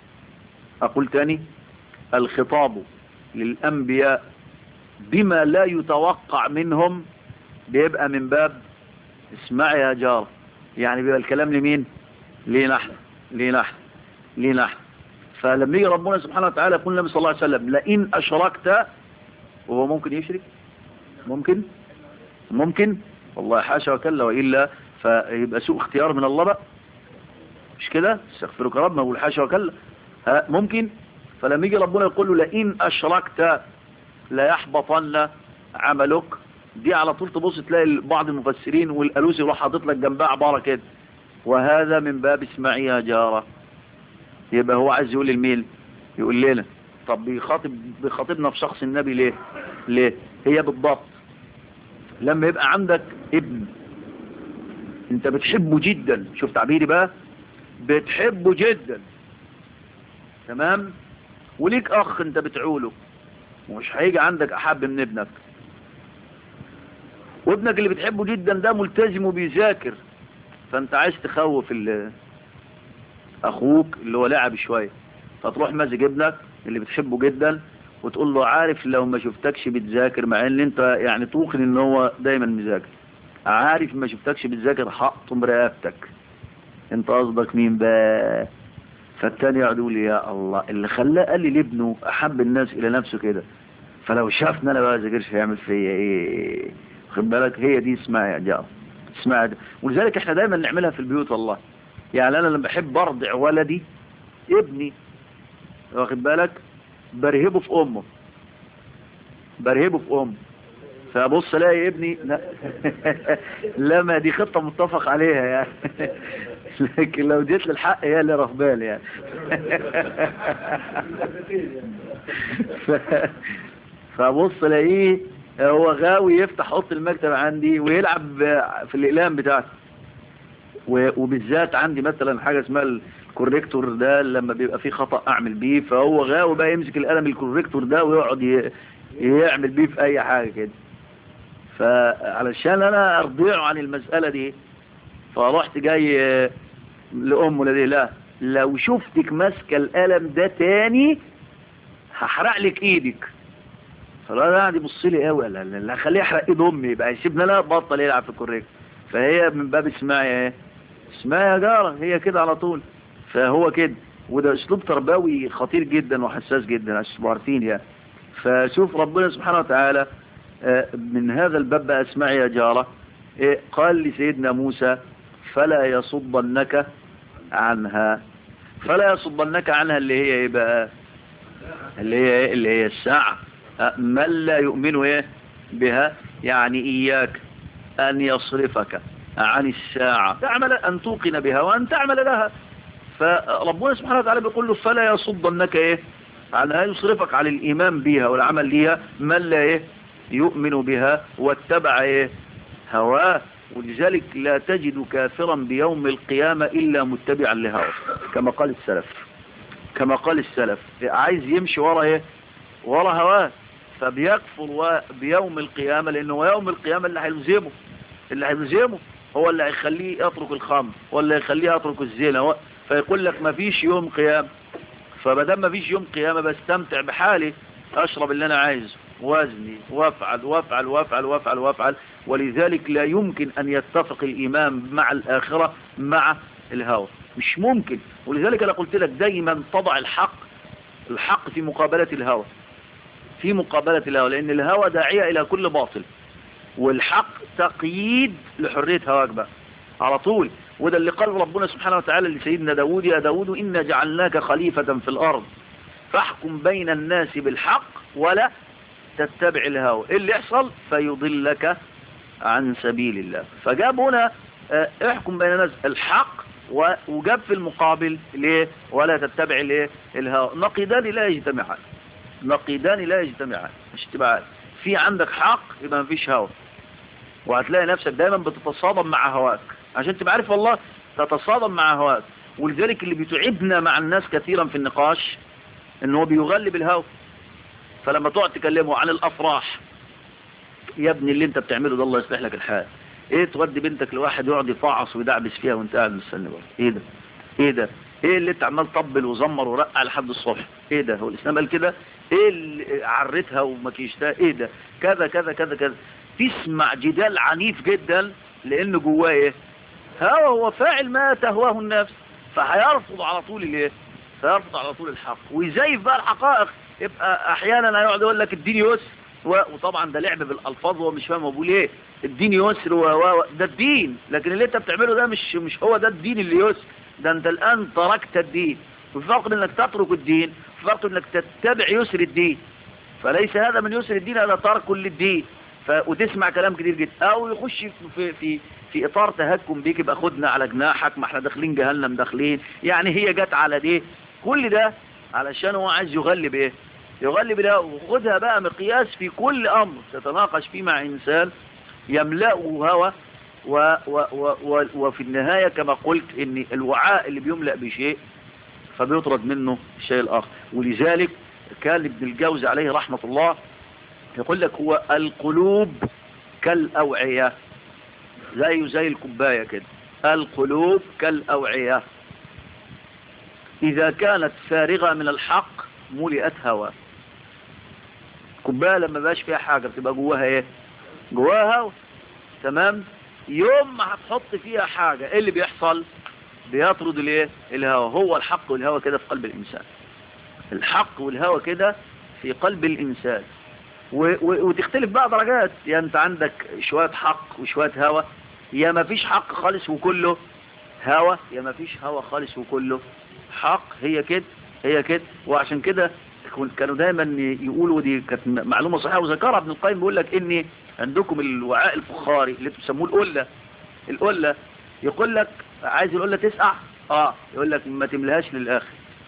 [SPEAKER 1] أقول تاني الخطاب للأنبياء بما لا يتوقع منهم بيبقى من باب اسمع يا جار يعني بيبقى الكلام لمين ليه نحن ليه نحن ليه نحن فلما يجي ربنا سبحانه وتعالى يقول النبي صلى الله عليه وسلم لئن أشركت وهو ممكن يشرك ممكن ممكن والله حاشا وكلا وإلا فيبقى سوء اختيار من الله بقى مش كده استغفرك رب ما اقول حاشا وكلا ممكن فلما يجي ربنا يقول له لئن أشركت لا يحبطن عملك دي على طول تبص تلاقي بعض المفسرين والألوسي يروح حاطط لك جنبها عبارة كده وهذا من باب اسمعي يا جارة يبقى هو عايز يقول للمين يقول لنا طب بيخاطب بيخاطبنا في شخص النبي ليه ليه هي بالضبط لما يبقى عندك ابن انت بتحبه جدا شوف تعبيري بقى بتحبه جدا تمام وليك اخ انت بتعوله ومش هيجي عندك احب من ابنك وابنك اللي بتحبه جدا ده ملتزم وبيذاكر فانت عايز تخوف اخوك اللي هو لاعب شويه فتروح ماسك ابنك اللي بتحبه جدا وتقول له عارف لو ما شفتكش بتذاكر مع ان انت يعني توقن ان هو دايما مذاكر عارف ما شفتكش بتذاكر هقطم رقبتك انت قصدك مين بقى فالتاني يقعد يقول يا الله اللي خلاه قال لي لابنه احب الناس الى نفسه كده فلو شافني انا بقى ذاكرش هيعمل فيا ايه خد بالك هي دي اسمها يا جار اسمها دي. ولذلك احنا دايما نعملها في البيوت والله يعني انا لما بحب ارضع ولدي ابني واخد بالك برهبه في امه برهبه في امه فبص الاقي ابني لا لا ما دي خطة متفق عليها يعني لكن لو جيت للحق هي اللي رفضال يعني ف... فبص الاقيه هو غاوي يفتح اوضه المكتب عندي ويلعب في الاقلام بتاعته وبالذات عندي مثلا حاجة اسمها الكوريكتور ده لما بيبقى فيه خطأ اعمل بيه فهو غاوي بقى يمسك القلم الكوريكتور ده ويقعد يعمل بيه في اي حاجة كده فعلشان انا ارضيعه عن المسألة دي فرحت جاي لامه لدي لا لو شفتك ماسكه القلم ده تاني هحرق لك ايدك فلا قاعد يبص لي قوي لا لا لا خليه يحرق ايد امي يبقى يسيبنا لا بطل يلعب في الكوريكتور فهي من باب اسمعي ايه اسمعي يا جارة هي كده على طول فهو كده وده اسلوب تربوي خطير جدا وحساس جدا عشان تبقوا عارفين يعني فشوف ربنا سبحانه وتعالى من هذا الباب بقى اسمعي يا جارة قال لسيدنا موسى فلا يصدنك عنها فلا يصدنك عنها اللي هي ايه بقى اللي هي ايه اللي هي الساعة من لا يؤمن ايه بها يعني اياك ان يصرفك عن الساعة تعمل ان توقن بها وان تعمل لها فربنا سبحانه وتعالى بيقول له فلا يصدنك ايه عنها يصرفك عن الايمان بها والعمل ليها من لا ايه يؤمن بها واتبع ايه هواه ولذلك لا تجد كافرا بيوم القيامة إلا متبعا لهواه كما قال السلف كما قال السلف عايز يمشي ورا ايه ورا هواه فبيكفر بيوم القيامة لأنه يوم القيامة اللي هيلزمه اللي هيلزمه هو اللي هيخليه يترك الخمر ولا يخليه يترك الزنا فيقول لك ما فيش يوم قيامة فمادام ما فيش يوم قيامة بستمتع بحالي أشرب اللي أنا عايزه وزني وافعل وافعل وافعل وافعل وافعل ولذلك لا يمكن أن يتفق الإيمان مع الآخرة مع الهوى مش ممكن ولذلك أنا قلت لك دايما تضع الحق الحق في مقابلة الهوى في مقابلة الهوى لأن الهوى داعية إلى كل باطل والحق تقييد لحرية هواك بقى على طول وده اللي قال ربنا سبحانه وتعالى لسيدنا داود يا داود إنا جعلناك خليفة في الأرض فاحكم بين الناس بالحق ولا تتبع الهوى إيه اللي يحصل فيضلك عن سبيل الله فجاب هنا احكم بين الناس الحق وجاب في المقابل ليه ولا تتبع ليه الهوى نقيدان لا يجتمعان نقيدان لا يجتمعان مش تبعان في عندك حق يبقى مفيش هوى وهتلاقي نفسك دايما بتتصادم مع هواك عشان تبقى عارف والله تتصادم مع هواك ولذلك اللي بتعبنا مع الناس كثيرا في النقاش ان هو بيغلب الهوى فلما تقعد تكلمه عن الافراح يا ابني اللي انت بتعمله ده الله يصلح لك الحال ايه تودي بنتك لواحد يقعد يفعص ويدعبس فيها وانت قاعد مستني برضه ايه ده ايه ده ايه اللي انت عمال طبل وزمر ورقع لحد الصبح ايه ده هو الاسلام قال كده ايه اللي عرتها ومكيشتها ايه ده كذا كذا كذا كذا تسمع جدال عنيف جدا لان جواه ايه هو هو فاعل ما تهواه النفس فهيرفض على طول الايه فيرفض على طول الحق ويزيف بقى الحقائق يبقى احيانا هيقعد يقول لك الدين يسر وطبعا ده لعب بالالفاظ وهو مش فاهم هو بيقول ايه الدين يسر و ده الدين لكن اللي انت بتعمله ده مش مش هو ده الدين اللي يسر ده انت الان تركت الدين وفي فرق بين انك تترك الدين وفي فرق انك تتبع يسر الدين فليس هذا من يسر الدين الا ترك للدين ف... وتسمع كلام كتير جدا او يخش في في في اطار تهكم بيك يبقى خدنا على جناحك ما احنا داخلين جهنم داخلين يعني هي جت على دي كل ده علشان هو عايز يغلب ايه يغلب ده وخدها بقى مقياس في كل امر تتناقش فيه مع انسان يملأه هوى و و و و وفي النهاية كما قلت ان الوعاء اللي بيملأ بشيء فبيطرد منه الشيء الاخر ولذلك كان ابن الجوز عليه رحمة الله يقول لك هو القلوب كالأوعية زي زي الكوباية كده القلوب كالأوعية إذا كانت فارغة من الحق ملئت هواء كوباية لما بقاش فيها حاجة بتبقى جواها ايه جواها هوا تمام يوم ما هتحط فيها حاجة ايه اللي بيحصل بيطرد الايه الهوى هو الحق والهوى كده في قلب الانسان الحق والهوى كده في قلب الانسان و و وتختلف بقى درجات يا يعني انت عندك شوية حق وشوية هوى يا ما فيش حق خالص وكله هوى يا ما فيش هوى خالص وكله حق هي كده هي كده وعشان كده كانوا دايما يقولوا دي كانت معلومة صحيحة وذكرها ابن القيم بيقول لك ان عندكم الوعاء الفخاري اللي بتسموه القلة القلة يقول لك عايز القلة تسقع اه يقول لك ما تملهاش للاخر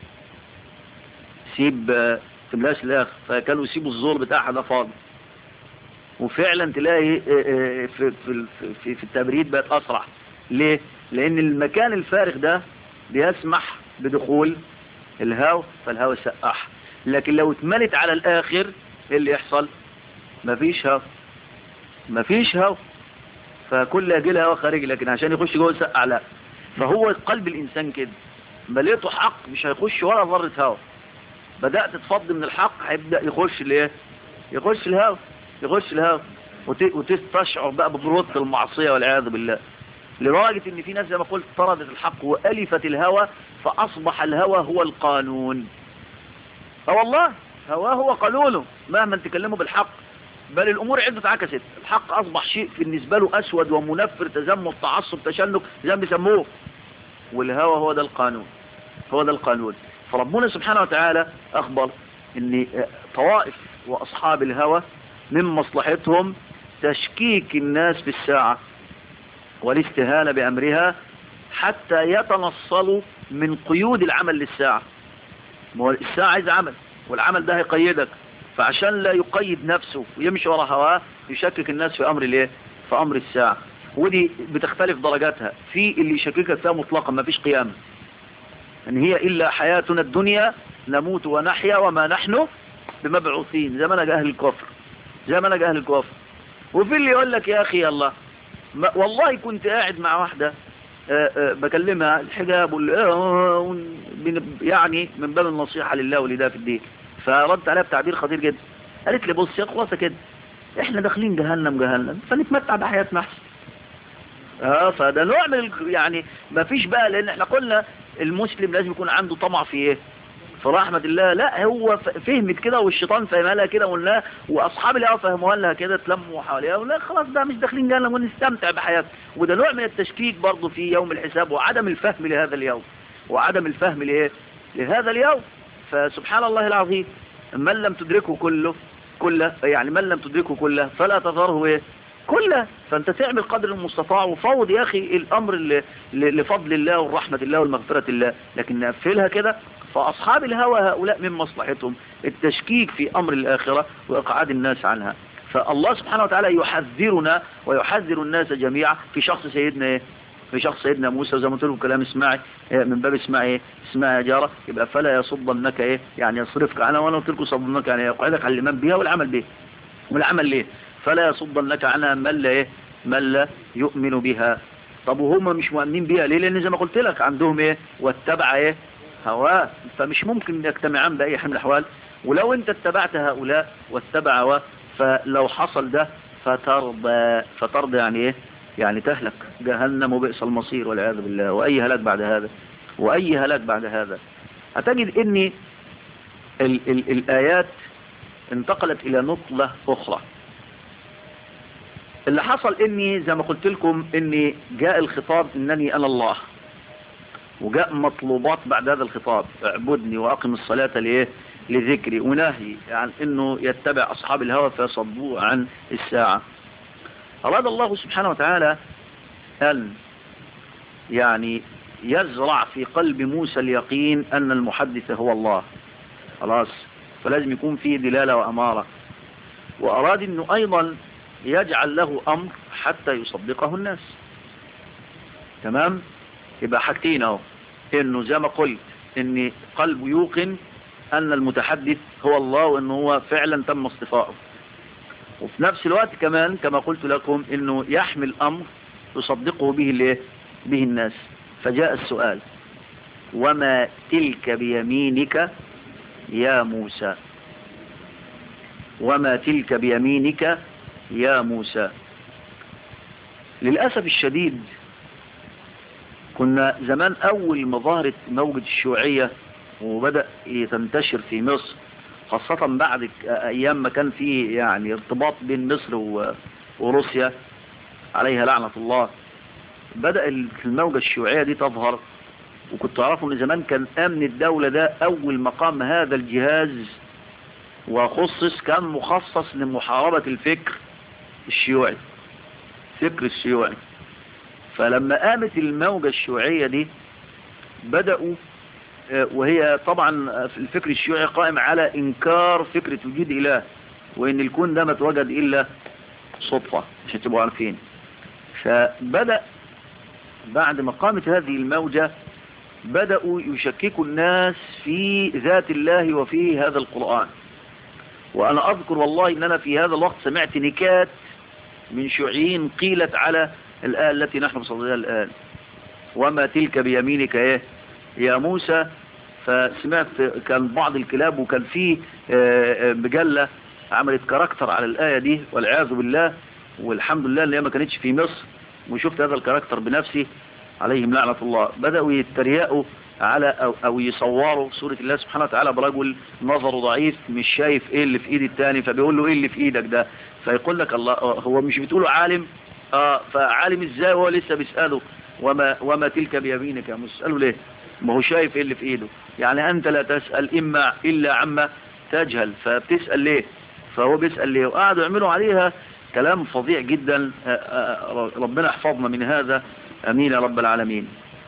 [SPEAKER 1] سيب تملاش للاخر فكانوا يسيبوا الزور بتاعها ده فاضي وفعلا تلاقي في في في, في التبريد بقت اسرع ليه لان المكان الفارغ ده بيسمح بدخول الهواء فالهواء سقح لكن لو اتملت على الاخر ايه اللي يحصل مفيش هواء مفيش هواء فكل اجل هواء خارجي لكن عشان يخش جوه يسقع لا فهو قلب الانسان كده مليته حق مش هيخش ولا ذره هواء بدأت تفض من الحق هيبدأ يخش ليه يخش الهوى يخش الهوى وتستشعر بقى ببروت المعصية والعياذ بالله لدرجة ان في ناس زي ما قلت طردت الحق وألفت الهوى فأصبح الهوى هو القانون اه والله هواه هو قانونه مهما تكلموا بالحق بل الأمور عنده اتعكست الحق أصبح شيء بالنسبة له أسود ومنفر تزمت تعصب تشنك زي ما بيسموه والهوى هو ده القانون هو ده القانون فربنا سبحانه وتعالى أخبر أن طوائف وأصحاب الهوى من مصلحتهم تشكيك الناس في الساعة والاستهانة بأمرها حتى يتنصلوا من قيود العمل للساعة الساعة عايز عمل والعمل ده هيقيدك فعشان لا يقيد نفسه ويمشي ورا هواه يشكك الناس في أمر الايه في أمر الساعة ودي بتختلف درجاتها في اللي يشككك فيها مطلقا ما فيش قيامة ان هي إلا حياتنا الدنيا نموت ونحيا وما نحن بمبعوثين زي ما انا اهل الكفر زي ما انا اهل الكفر وفي اللي يقول لك يا اخي الله والله كنت قاعد مع واحدة آآ آآ بكلمها الحجاب يعني من باب النصيحة لله ولله في الدين فردت عليها بتعبير خطير جدا قالت لي بص يا خلاصة كده احنا داخلين جهنم جهنم فنتمتع بحياتنا احسن اه فده نوع من يعني ما فيش بقى لان احنا قلنا المسلم لازم يكون عنده طمع في ايه في رحمة الله لا هو فهمت كده والشيطان فهمها لها كده وقلنا واصحاب الهوى فهموها لها كده تلموا حواليها ولا خلاص ده مش داخلين جهنم ونستمتع بحياتنا وده نوع من التشكيك برضه في يوم الحساب وعدم الفهم لهذا اليوم وعدم الفهم لايه لهذا اليوم فسبحان الله العظيم من لم تدركه كله كله يعني من لم تدركه كله فلا تظهره ايه كله فانت تعمل قدر المستطاع وفوض يا اخي الامر لفضل الله ورحمة الله والمغفرة الله لكن نقفلها كده فاصحاب الهوى هؤلاء من مصلحتهم التشكيك في امر الاخرة واقعاد الناس عنها فالله سبحانه وتعالى يحذرنا ويحذر الناس جميعا في شخص سيدنا ايه في شخص سيدنا موسى زي ما قلت لكم كلام اسمعي من باب اسمعي ايه اسمعي يا جارة يبقى فلا يصدنك ايه يعني يصرفك عنها وانا قلت لكم صدنك يعني يقعدك على الايمان بها والعمل به والعمل ليه فلا يصدنك عنها من لا ايه من لا يؤمن بها طب وهم مش مؤمنين بها ليه لان زي ما قلت لك عندهم ايه واتبع ايه هواه فمش ممكن يجتمعان باي حال من الاحوال ولو انت اتبعت هؤلاء واتبع هواه فلو حصل ده فترضى فترضى يعني ايه يعني تهلك جهنم وبئس المصير والعياذ بالله واي هلاك بعد هذا واي هلاك بعد هذا هتجد ان ال ال الايات انتقلت الى نطلة اخرى اللي حصل اني زي ما قلت لكم اني جاء الخطاب انني انا الله وجاء مطلوبات بعد هذا الخطاب اعبدني واقم الصلاة ليه لذكري ونهي عن انه يتبع اصحاب الهوى فيصدوه عن الساعة اراد الله سبحانه وتعالى ان يعني يزرع في قلب موسى اليقين ان المحدث هو الله خلاص فلازم يكون فيه دلالة وامارة واراد انه ايضا يجعل له امر حتى يصدقه الناس تمام يبقى حاجتين اهو انه زي ما قلت ان قلبه يوقن ان المتحدث هو الله وان هو فعلا تم اصطفاؤه وفي نفس الوقت كمان كما قلت لكم انه يحمل امر يصدقه به الايه به الناس فجاء السؤال وما تلك بيمينك يا موسى وما تلك بيمينك يا موسى للأسف الشديد كنا زمان أول ما ظهرت موجة الشيوعية وبدأ تنتشر في مصر خاصة بعد أيام ما كان في يعني ارتباط بين مصر وروسيا عليها لعنة الله بدأ الموجة الشيوعية دي تظهر وكنت تعرفوا ان زمان كان امن الدولة ده اول مقام هذا الجهاز وخصص كان مخصص لمحاربة الفكر الشيوعي فكر الشيوعي فلما قامت الموجة الشيوعية دي بدأوا وهي طبعا في الفكر الشيوعي قائم على انكار فكرة وجود اله وان الكون ده ما اتوجد الا صدفة عشان تبقوا عارفين فبدأ بعد ما قامت هذه الموجة بدأوا يشككوا الناس في ذات الله وفي هذا القرآن وأنا أذكر والله أن أنا في هذا الوقت سمعت نكات من شيوعيين قيلت على الآية التي نحن بصددها الآن وما تلك بيمينك إيه يا موسى فسمعت كان بعض الكلاب وكان في مجلة عملت كاركتر على الآية دي والعياذ بالله والحمد لله اللي هي ما كانتش في مصر وشفت هذا الكاركتر بنفسي عليهم لعنة الله بدأوا يتريقوا على أو, أو يصوروا سورة الله سبحانه وتعالى برجل نظره ضعيف مش شايف ايه اللي في ايد التاني فبيقول له ايه اللي في ايدك ده فيقول لك الله هو مش بتقوله عالم اه فعالم ازاي وهو لسه بيسأله وما, وما تلك بيمينك يا مسأله ليه ما هو شايف ايه اللي في ايده يعني انت لا تسأل اما الا عما تجهل فبتسأل ليه فهو بيسأل ليه وقعدوا يعملوا عليها كلام فظيع جدا ربنا يحفظنا من هذا امين يا رب العالمين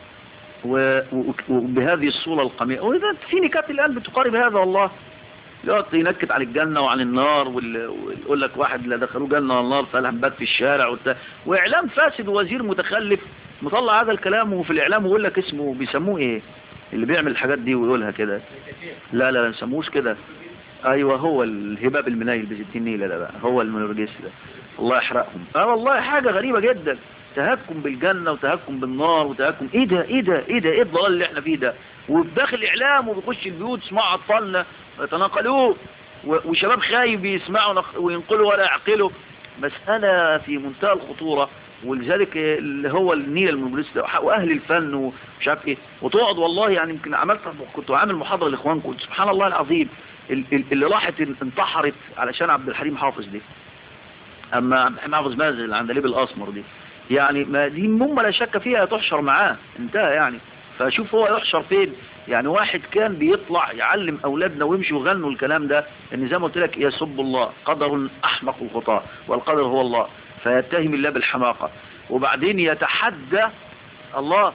[SPEAKER 1] وبهذه الصورة القميئة وإذا في نكات الآن بتقارب هذا والله يقعد ينكت عن الجنة وعن النار ويقول لك واحد لا دخلوه جنة ولا نار فقال هنبات في الشارع وبتاع وإعلام فاسد ووزير متخلف مطلع هذا الكلام وفي الإعلام ويقول لك اسمه بيسموه إيه اللي بيعمل الحاجات دي ويقولها كده لا لا لا نسموش كده أيوة هو الهباب المنايل بستين نيلة ده بقى هو المنرجس ده الله يحرقهم اه والله حاجة غريبة جدا تهكم بالجنة وتهكم بالنار وتهكم ايه ده ايه ده ايه ده ايه الضلال اللي احنا فيه ده وبداخل الاعلام وبيخش البيوت يسمعوا اطفالنا يتناقلوه وشباب خايف بيسمعوا وينقلوا ولا يعقلوا مسألة في منتهى الخطورة ولذلك اللي هو النيل المجلس ده واهل الفن ومش عارف ايه وتقعد والله يعني يمكن عملت كنت عامل محاضرة لاخوانكم سبحان الله العظيم اللي راحت انتحرت علشان عبد الحليم حافظ دي اما عبد الحليم حافظ مازل اللي عند ليب الاسمر دي يعني ما دي مما لا شك فيها تحشر معاه انتهى يعني فشوف هو يحشر فين يعني واحد كان بيطلع يعلم اولادنا ويمشي ويغنوا الكلام ده ان زي ما قلت لك يسب الله قدر احمق الخطاء والقدر هو الله فيتهم الله بالحماقة وبعدين يتحدى الله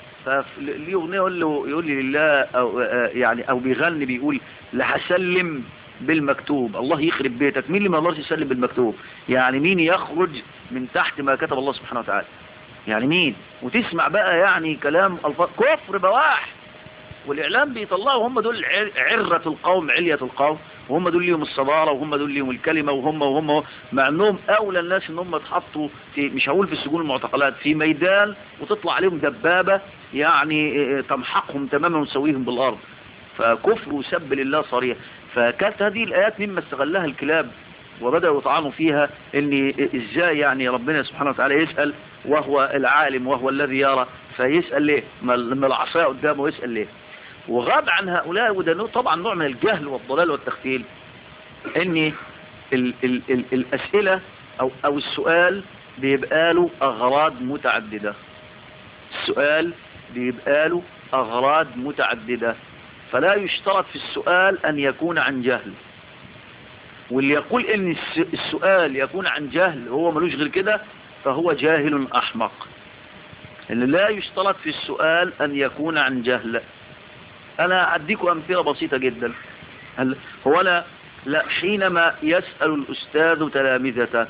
[SPEAKER 1] فليه اغنيه يقول له يقول لي لله او يعني او بيغني بيقول لهسلم بالمكتوب الله يخرب بيتك مين اللي ما يقدرش يسلم بالمكتوب يعني مين يخرج من تحت ما كتب الله سبحانه وتعالى يعني مين وتسمع بقى يعني كلام الفاظ كفر بواح والاعلام بيطلعوا هم دول عرة القوم علية القوم وهم دول ليهم الصدارة وهم دول ليهم الكلمة وهم وهم مع انهم اولى الناس ان هم يتحطوا في مش هقول في السجون المعتقلات في ميدان وتطلع عليهم دبابة يعني تمحقهم تماما وتسويهم بالارض فكفر وسب لله صريح فكانت هذه الآيات مما استغلها الكلاب وبدأوا يطعنوا فيها ان ازاي يعني ربنا سبحانه وتعالى يسأل وهو العالم وهو الذي يرى فيسأل ليه لما العصاية قدامه يسأل ليه وغاب عن هؤلاء وده طبعا نوع من الجهل والضلال والتختيل ان ال ال ال الاسئلة او, أو السؤال بيبقى له اغراض متعددة السؤال بيبقى له اغراض متعددة فلا يشترط في السؤال أن يكون عن جهل واللي يقول ان السؤال يكون عن جهل هو ملوش غير كده فهو جاهل أحمق اللي لا يشترط في السؤال أن يكون عن جهل أنا أديكم أمثلة بسيطة جدا هو أنا لا حينما يسأل الأستاذ تلامذته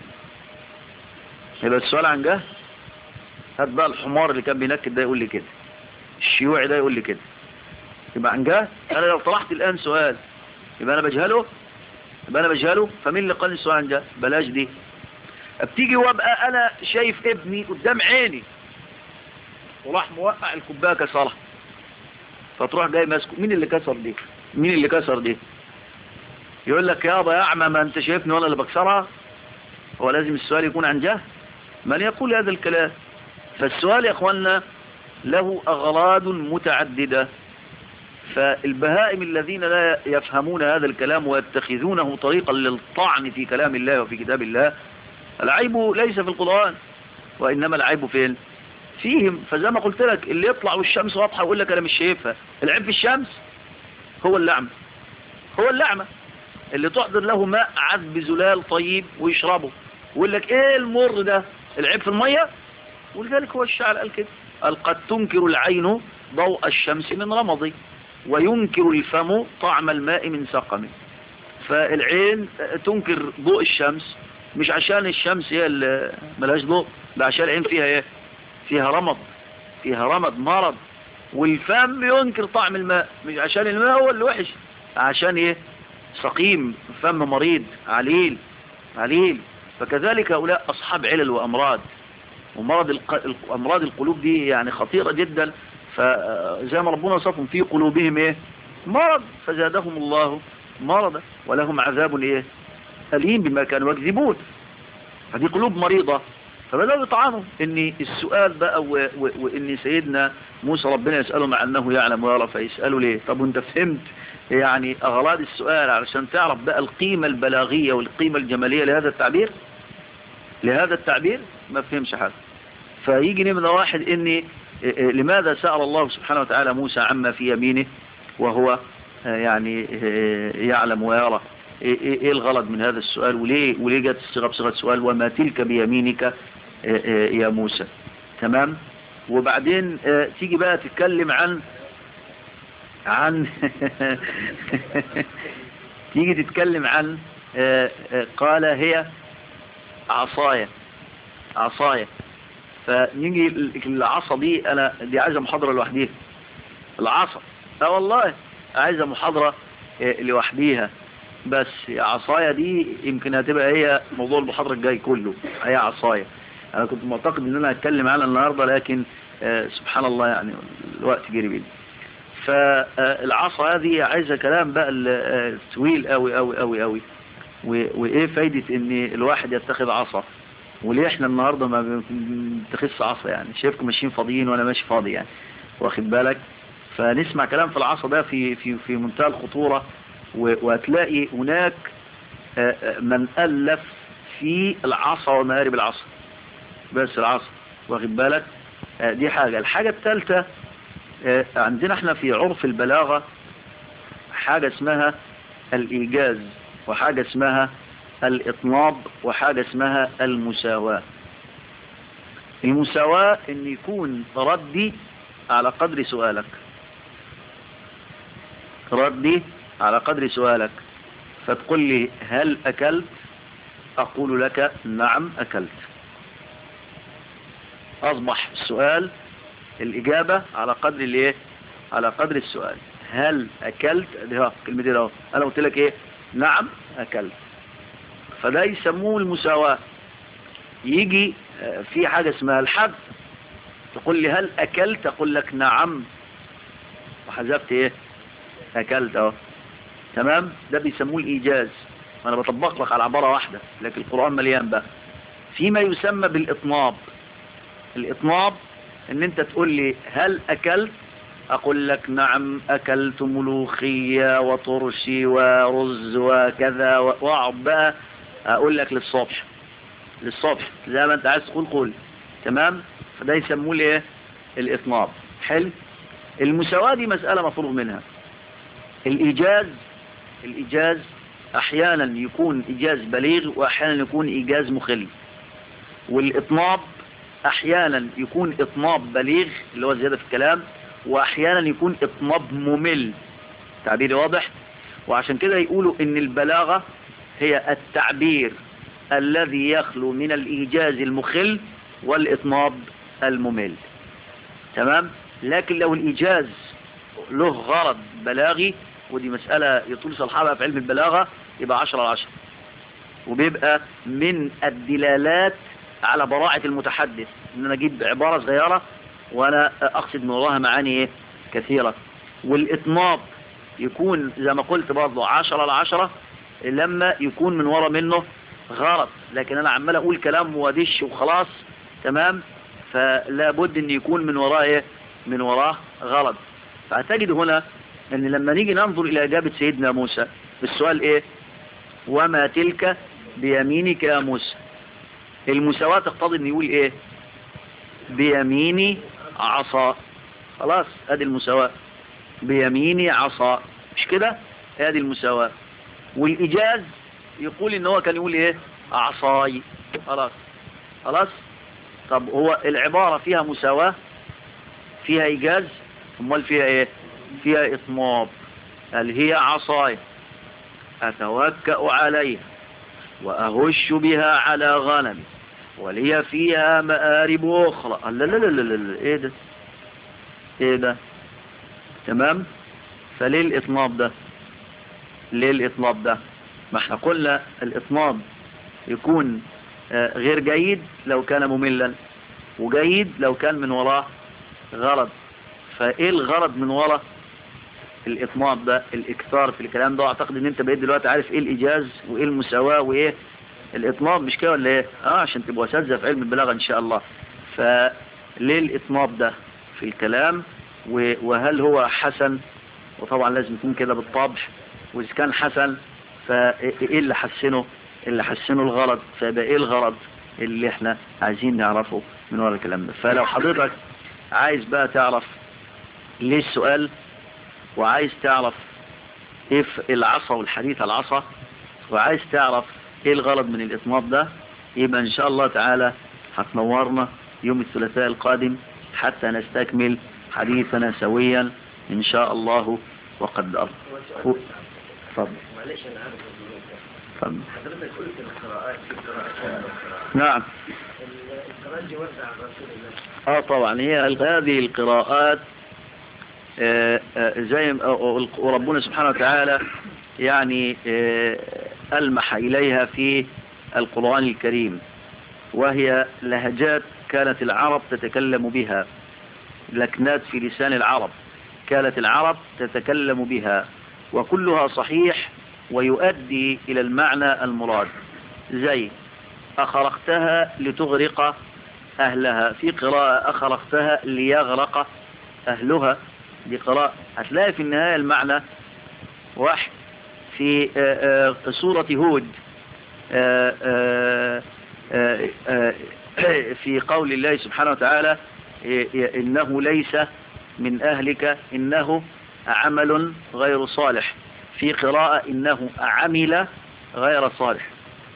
[SPEAKER 1] يبقى السؤال عن جهل هات بقى الحمار اللي كان بينكد ده يقول لي كده الشيوعي ده يقول لي كده يبقى عن جهل انا لو طرحت الان سؤال يبقى انا بجهله يبقى انا بجهله فمين اللي قال السؤال عن جهل بلاش دي بتيجي وابقى انا شايف ابني قدام عيني وراح موقع الكوبايه كسرها فتروح جاي ماسكه مين اللي كسر دي مين اللي كسر دي يقول لك يابا يا اعمى ما انت شايفني وانا اللي بكسرها هو لازم السؤال يكون عن جهل من يقول هذا الكلام فالسؤال يا اخوانا له اغراض متعدده فالبهائم الذين لا يفهمون هذا الكلام ويتخذونه طريقا للطعن في كلام الله وفي كتاب الله العيب ليس في القرآن وإنما العيب فين فيهم فزي ما قلت لك اللي يطلع والشمس واضحة ويقول لك أنا مش شايفها العيب في الشمس هو اللعمة هو اللعمة اللي تحضر له ماء عذب زلال طيب ويشربه ويقول لك ايه المر ده العيب في المية ولذلك هو الشاعر قال كده قال قد تنكر العين ضوء الشمس من رمضي وينكر الفم طعم الماء من سقمه فالعين تنكر ضوء الشمس مش عشان الشمس هي اللي ملهاش ضوء ده عشان العين فيها ايه فيها رمض فيها رمض مرض والفم ينكر طعم الماء مش عشان الماء هو اللي وحش عشان ايه سقيم فم مريض عليل عليل فكذلك هؤلاء اصحاب علل وامراض ومرض الق... امراض القلوب دي يعني خطيرة جدا فزي ما ربنا وصفهم في قلوبهم ايه مرض فزادهم الله مرضا ولهم عذاب ايه أليم بما كانوا يكذبون هذه قلوب مريضة فبدأوا يطعنوا ان السؤال بقى و- و- وان سيدنا موسى ربنا يسأله مع انه يعلم ويرى فيسأله ليه طب وانت فهمت يعني اغراض السؤال علشان تعرف بقى القيمة البلاغية والقيمة الجمالية لهذا التعبير لهذا التعبير ما فهمش حاجة فيجي نمرة واحد ان لماذا سأل الله سبحانه وتعالى موسى عما في يمينه وهو يعني يعلم ويرى ايه إيه- إيه الغلط من هذا السؤال وليه وليه جت الصيغه بصيغه سؤال وما تلك بيمينك يا موسى تمام وبعدين آه، تيجي بقى تتكلم عن عن تيجي تتكلم عن آه، آه، قال هي عصايا عصايا فنيجي العصا دي انا دي عايزه محاضره لوحديها العصا اه والله عايزه محاضره آه، لوحديها بس عصايا دي يمكن هتبقى هي موضوع المحاضره الجاي كله هي عصايا انا كنت معتقد ان انا هتكلم عنها النهارده لكن آه، سبحان الله يعني الوقت جري بينا فالعصا هذه عايزه كلام بقى ال- آه، طويل قوي قوي قوي قوي و- وايه فايده ان الواحد يتخذ عصا وليه احنا النهارده ما بنتخذش عصا يعني شايفكم ماشيين فاضيين وانا ماشي فاضي يعني واخد بالك فنسمع كلام في العصا ده في في في منتهى الخطوره و- وهتلاقي هناك آه، آه، من ألف في العصا ومآرب العصا بس العصا واخد بالك آه، دي حاجة الحاجة الثالثة آه، عندنا احنا في عرف البلاغة حاجة اسمها الإيجاز وحاجة اسمها الإطناب وحاجة اسمها المساواة المساواة ان يكون ردي على قدر سؤالك ردي على قدر سؤالك فتقول لي هل أكلت أقول لك نعم أكلت أصبح السؤال الإجابة على قدر الايه على قدر السؤال هل أكلت دي ها كلمتين اهو أنا قلت لك إيه نعم أكلت فده يسموه المساواة يجي آه، في حاجة اسمها الحذف تقول لي هل أكلت أقول لك نعم وحذفت إيه أكلت أهو تمام ده بيسموه الإيجاز أنا بطبق لك على عبارة واحدة لكن القرآن مليان بقى فيما يسمى بالإطناب الإطناب ان انت تقول لي هل اكلت اقول لك نعم اكلت ملوخية وطرشي ورز وكذا و- واقعد بقى اقول لك للصبح للصبح زي ما انت عايز تقول قول تمام فده يسموه لي ايه الاطناب حلو المساواة دي مسألة مفروغ منها الايجاز الايجاز احيانا يكون ايجاز بليغ واحيانا يكون ايجاز مخل والاطناب احيانا يكون اطناب بليغ اللي هو زيادة في الكلام واحيانا يكون اطناب ممل تعبيري واضح وعشان كده يقولوا ان البلاغة هي التعبير الذي يخلو من الايجاز المخل والاطناب الممل تمام لكن لو الايجاز له غرض بلاغي ودي مسألة يطول صلحها في علم البلاغة يبقى عشرة على عشرة وبيبقى من الدلالات على براعة المتحدث ان انا اجيب عبارة صغيرة وانا اقصد من وراها معاني ايه كثيرة والاطناب يكون زي ما قلت برضه عشرة على عشرة لما يكون من ورا منه غرض لكن انا عمال اقول كلام ودش وخلاص تمام فلا بد ان يكون من وراه ايه من وراه غرض فهتجد هنا ان لما نيجي ننظر الى اجابة سيدنا موسى السؤال ايه وما تلك بيمينك يا موسى المساواة تقتضي ان يقول ايه بيميني عصا خلاص ادي المساواة بيميني عصا مش كده ادي المساواة والايجاز يقول ان هو كان يقول ايه عصاي خلاص خلاص طب هو العبارة فيها مساواة فيها ايجاز امال فيها ايه فيها اطناب قال هي عصاي اتوكأ عليها وأهش بها على غنمي ولي فيها مآرب أخرى لا لا لا لا لا إيه ده إيه ده تمام فليه الإطناب ده ليه الإطناب ده ما احنا قلنا الإطناب يكون آه، غير جيد لو كان مملا وجيد لو كان من وراه غرض فايه الغرض من ورا الاطناب ده الاكثار في الكلام ده اعتقد ان انت بقيت دلوقتي عارف ايه الايجاز وايه المساواة وايه الإطناب مش كده ولا إيه آه عشان تبقوا أساتذة في علم البلاغة إن شاء الله فليه الإطناب ده في الكلام وهل هو حسن وطبعا لازم يكون كده بالطبع وإذا كان حسن فإيه اللي حسنه اللي حسنه الغرض فيبقى إيه الغرض اللي إحنا عايزين نعرفه من وراء الكلام ده فلو حضرتك عايز بقى تعرف ليه السؤال وعايز تعرف ايه العصا والحديث العصا وعايز تعرف ايه الغرض من الاطناب ده يبقى ان شاء الله تعالى هتنورنا يوم الثلاثاء القادم حتى نستكمل حديثنا سويا ان شاء الله وقدر تفضل
[SPEAKER 2] معلش انا عارف
[SPEAKER 1] تفضل
[SPEAKER 2] حضرتك قلت القراءات في قراءات
[SPEAKER 1] نعم
[SPEAKER 2] القراءات دي وردة عن رسول الله
[SPEAKER 1] اه طبعا هي هذه القراءات آه، آه، زي ما- آه، وربنا سبحانه وتعالى يعني آه، ألمح إليها في القرآن الكريم وهي لهجات كانت العرب تتكلم بها لكنات في لسان العرب كانت العرب تتكلم بها وكلها صحيح ويؤدي إلى المعنى المراد زي أخرقتها لتغرق أهلها في قراءة أخرقتها ليغرق أهلها دي قراءة هتلاقي في النهاية المعنى واحد في آه، آه، سورة هود آه، آه، آه، آه، في قول الله سبحانه وتعالى آه، إنه ليس من أهلك إنه عمل غير صالح في قراءة إنه عمل غير صالح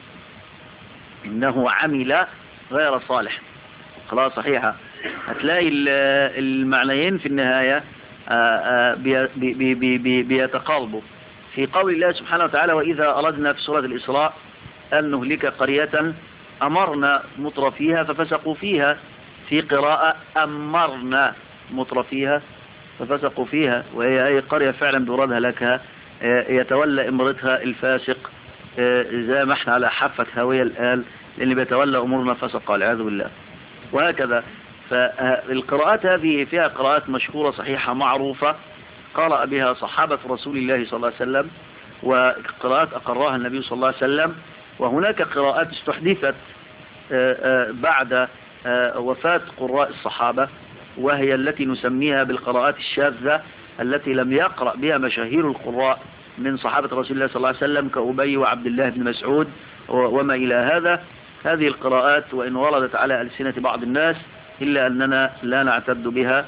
[SPEAKER 1] إنه عمل غير صالح قراءة صحيحة هتلاقي ال- المعنيين في النهاية آه، آه، بي- بي- بي- بي- بيتقاربوا في قول الله سبحانه وتعالى وإذا أردنا في سورة الإسراء أن نهلك قرية أمرنا مطر فيها ففسقوا فيها في قراءة أمرنا مطر فيها ففسقوا فيها وهي أي قرية فعلا بيراد هلاكها آه، يتولى إمرتها الفاسق آه، زي ما احنا على حافة هاوية الآن لأن بيتولى أمورنا فسق والعياذ بالله وهكذا فالقراءات هذه فيها قراءات مشهورة صحيحة معروفة قرأ بها صحابة رسول الله صلى الله عليه وسلم وقراءات أقرها النبي صلى الله عليه وسلم وهناك قراءات استحدثت آه، آه، بعد آه، وفاة قراء الصحابة وهي التي نسميها بالقراءات الشاذة التي لم يقرأ بها مشاهير القراء من صحابة رسول الله صلى الله عليه وسلم كأبي وعبد الله بن مسعود و- وما إلى هذا هذه القراءات وإن وردت على ألسنة بعض الناس إلا أننا لا نعتد بها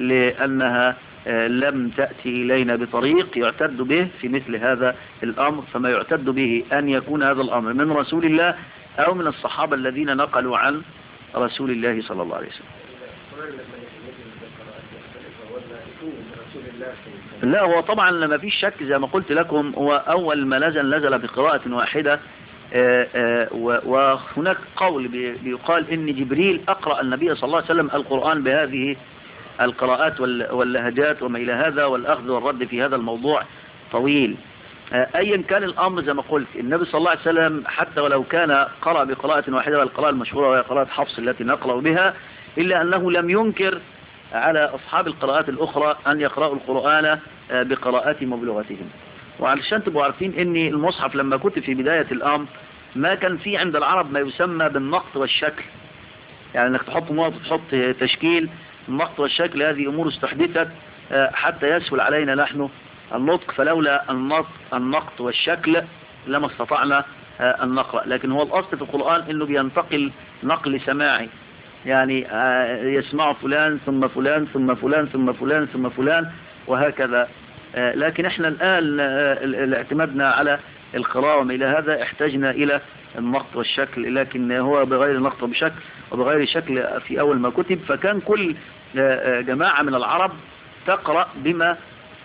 [SPEAKER 1] لأنها آه، لم تأتي إلينا بطريق يعتد به في مثل هذا الأمر فما يعتد به أن يكون هذا الأمر من رسول الله أو من الصحابة الذين نقلوا عن رسول الله صلى الله عليه وسلم
[SPEAKER 2] القرآن لما يتنزل بالقراءات مختلفة ولا يكون من رسول الله صلى الله عليه وسلم
[SPEAKER 1] لا هو طبعا ما فيش شك زي ما قلت لكم هو أول ما نزل نزل بقراءة واحدة آه، آه، و- وهناك قول بي- بيقال إن جبريل أقرأ النبي صلى الله عليه وسلم القرآن بهذه القراءات وال- واللهجات وما إلى هذا والأخذ والرد في هذا الموضوع طويل آه، أيا كان الأمر زي ما قلت النبي صلى الله عليه وسلم حتى ولو كان قرأ بقراءة واحدة والقراءة المشهورة وهي قراءة حفص التي نقرأ بها إلا أنه لم ينكر على أصحاب القراءات الأخرى أن يقرأوا القرآن آه، بقراءاتهم وبلغتهم وعلشان تبقوا عارفين ان المصحف لما كنت في بداية الامر ما كان في عند العرب ما يسمى بالنقط والشكل يعني انك تحط نقط وتحط تشكيل النقط والشكل هذه امور استحدثت آه، حتى يسهل علينا نحن النطق فلولا النطق النقط والشكل لما استطعنا آه، ان نقرأ لكن هو الاصل في القرآن انه بينتقل نقل سماعي يعني آه، يسمع فلان ثم فلان ثم فلان ثم فلان ثم فلان وهكذا آه، لكن احنا الآن آه، ال- ال- اعتمدنا على القراءة وما إلى هذا احتجنا إلى النقط والشكل لكن هو بغير نقط وبشكل وبغير شكل في أول ما كتب فكان كل آه، آه، جماعة من العرب تقرأ بما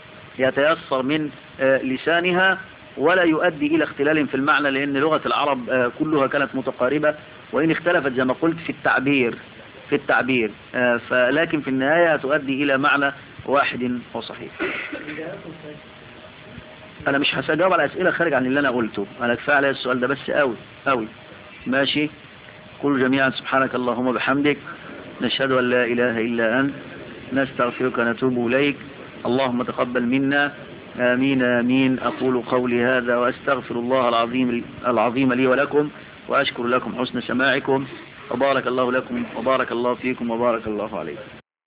[SPEAKER 1] يتيسر من آه، لسانها ولا يؤدي إلى اختلال في المعنى لأن لغة العرب آه، كلها كانت متقاربة وإن اختلفت زي ما قلت في التعبير في التعبير آه، فلكن في النهاية تؤدي إلى معنى واحد وصحيح انا مش هجاوب على اسئله خارج عن اللي انا قلته انا كفايه عليا السؤال ده بس قوي قوي ماشي قولوا جميعا سبحانك اللهم وبحمدك نشهد ان لا اله الا انت نستغفرك ونتوب اليك اللهم تقبل منا امين امين اقول قولي هذا واستغفر الله العظيم العظيم لي ولكم وأشكر لكم حسن سماعكم وبارك الله لكم وبارك الله فيكم وبارك الله عليكم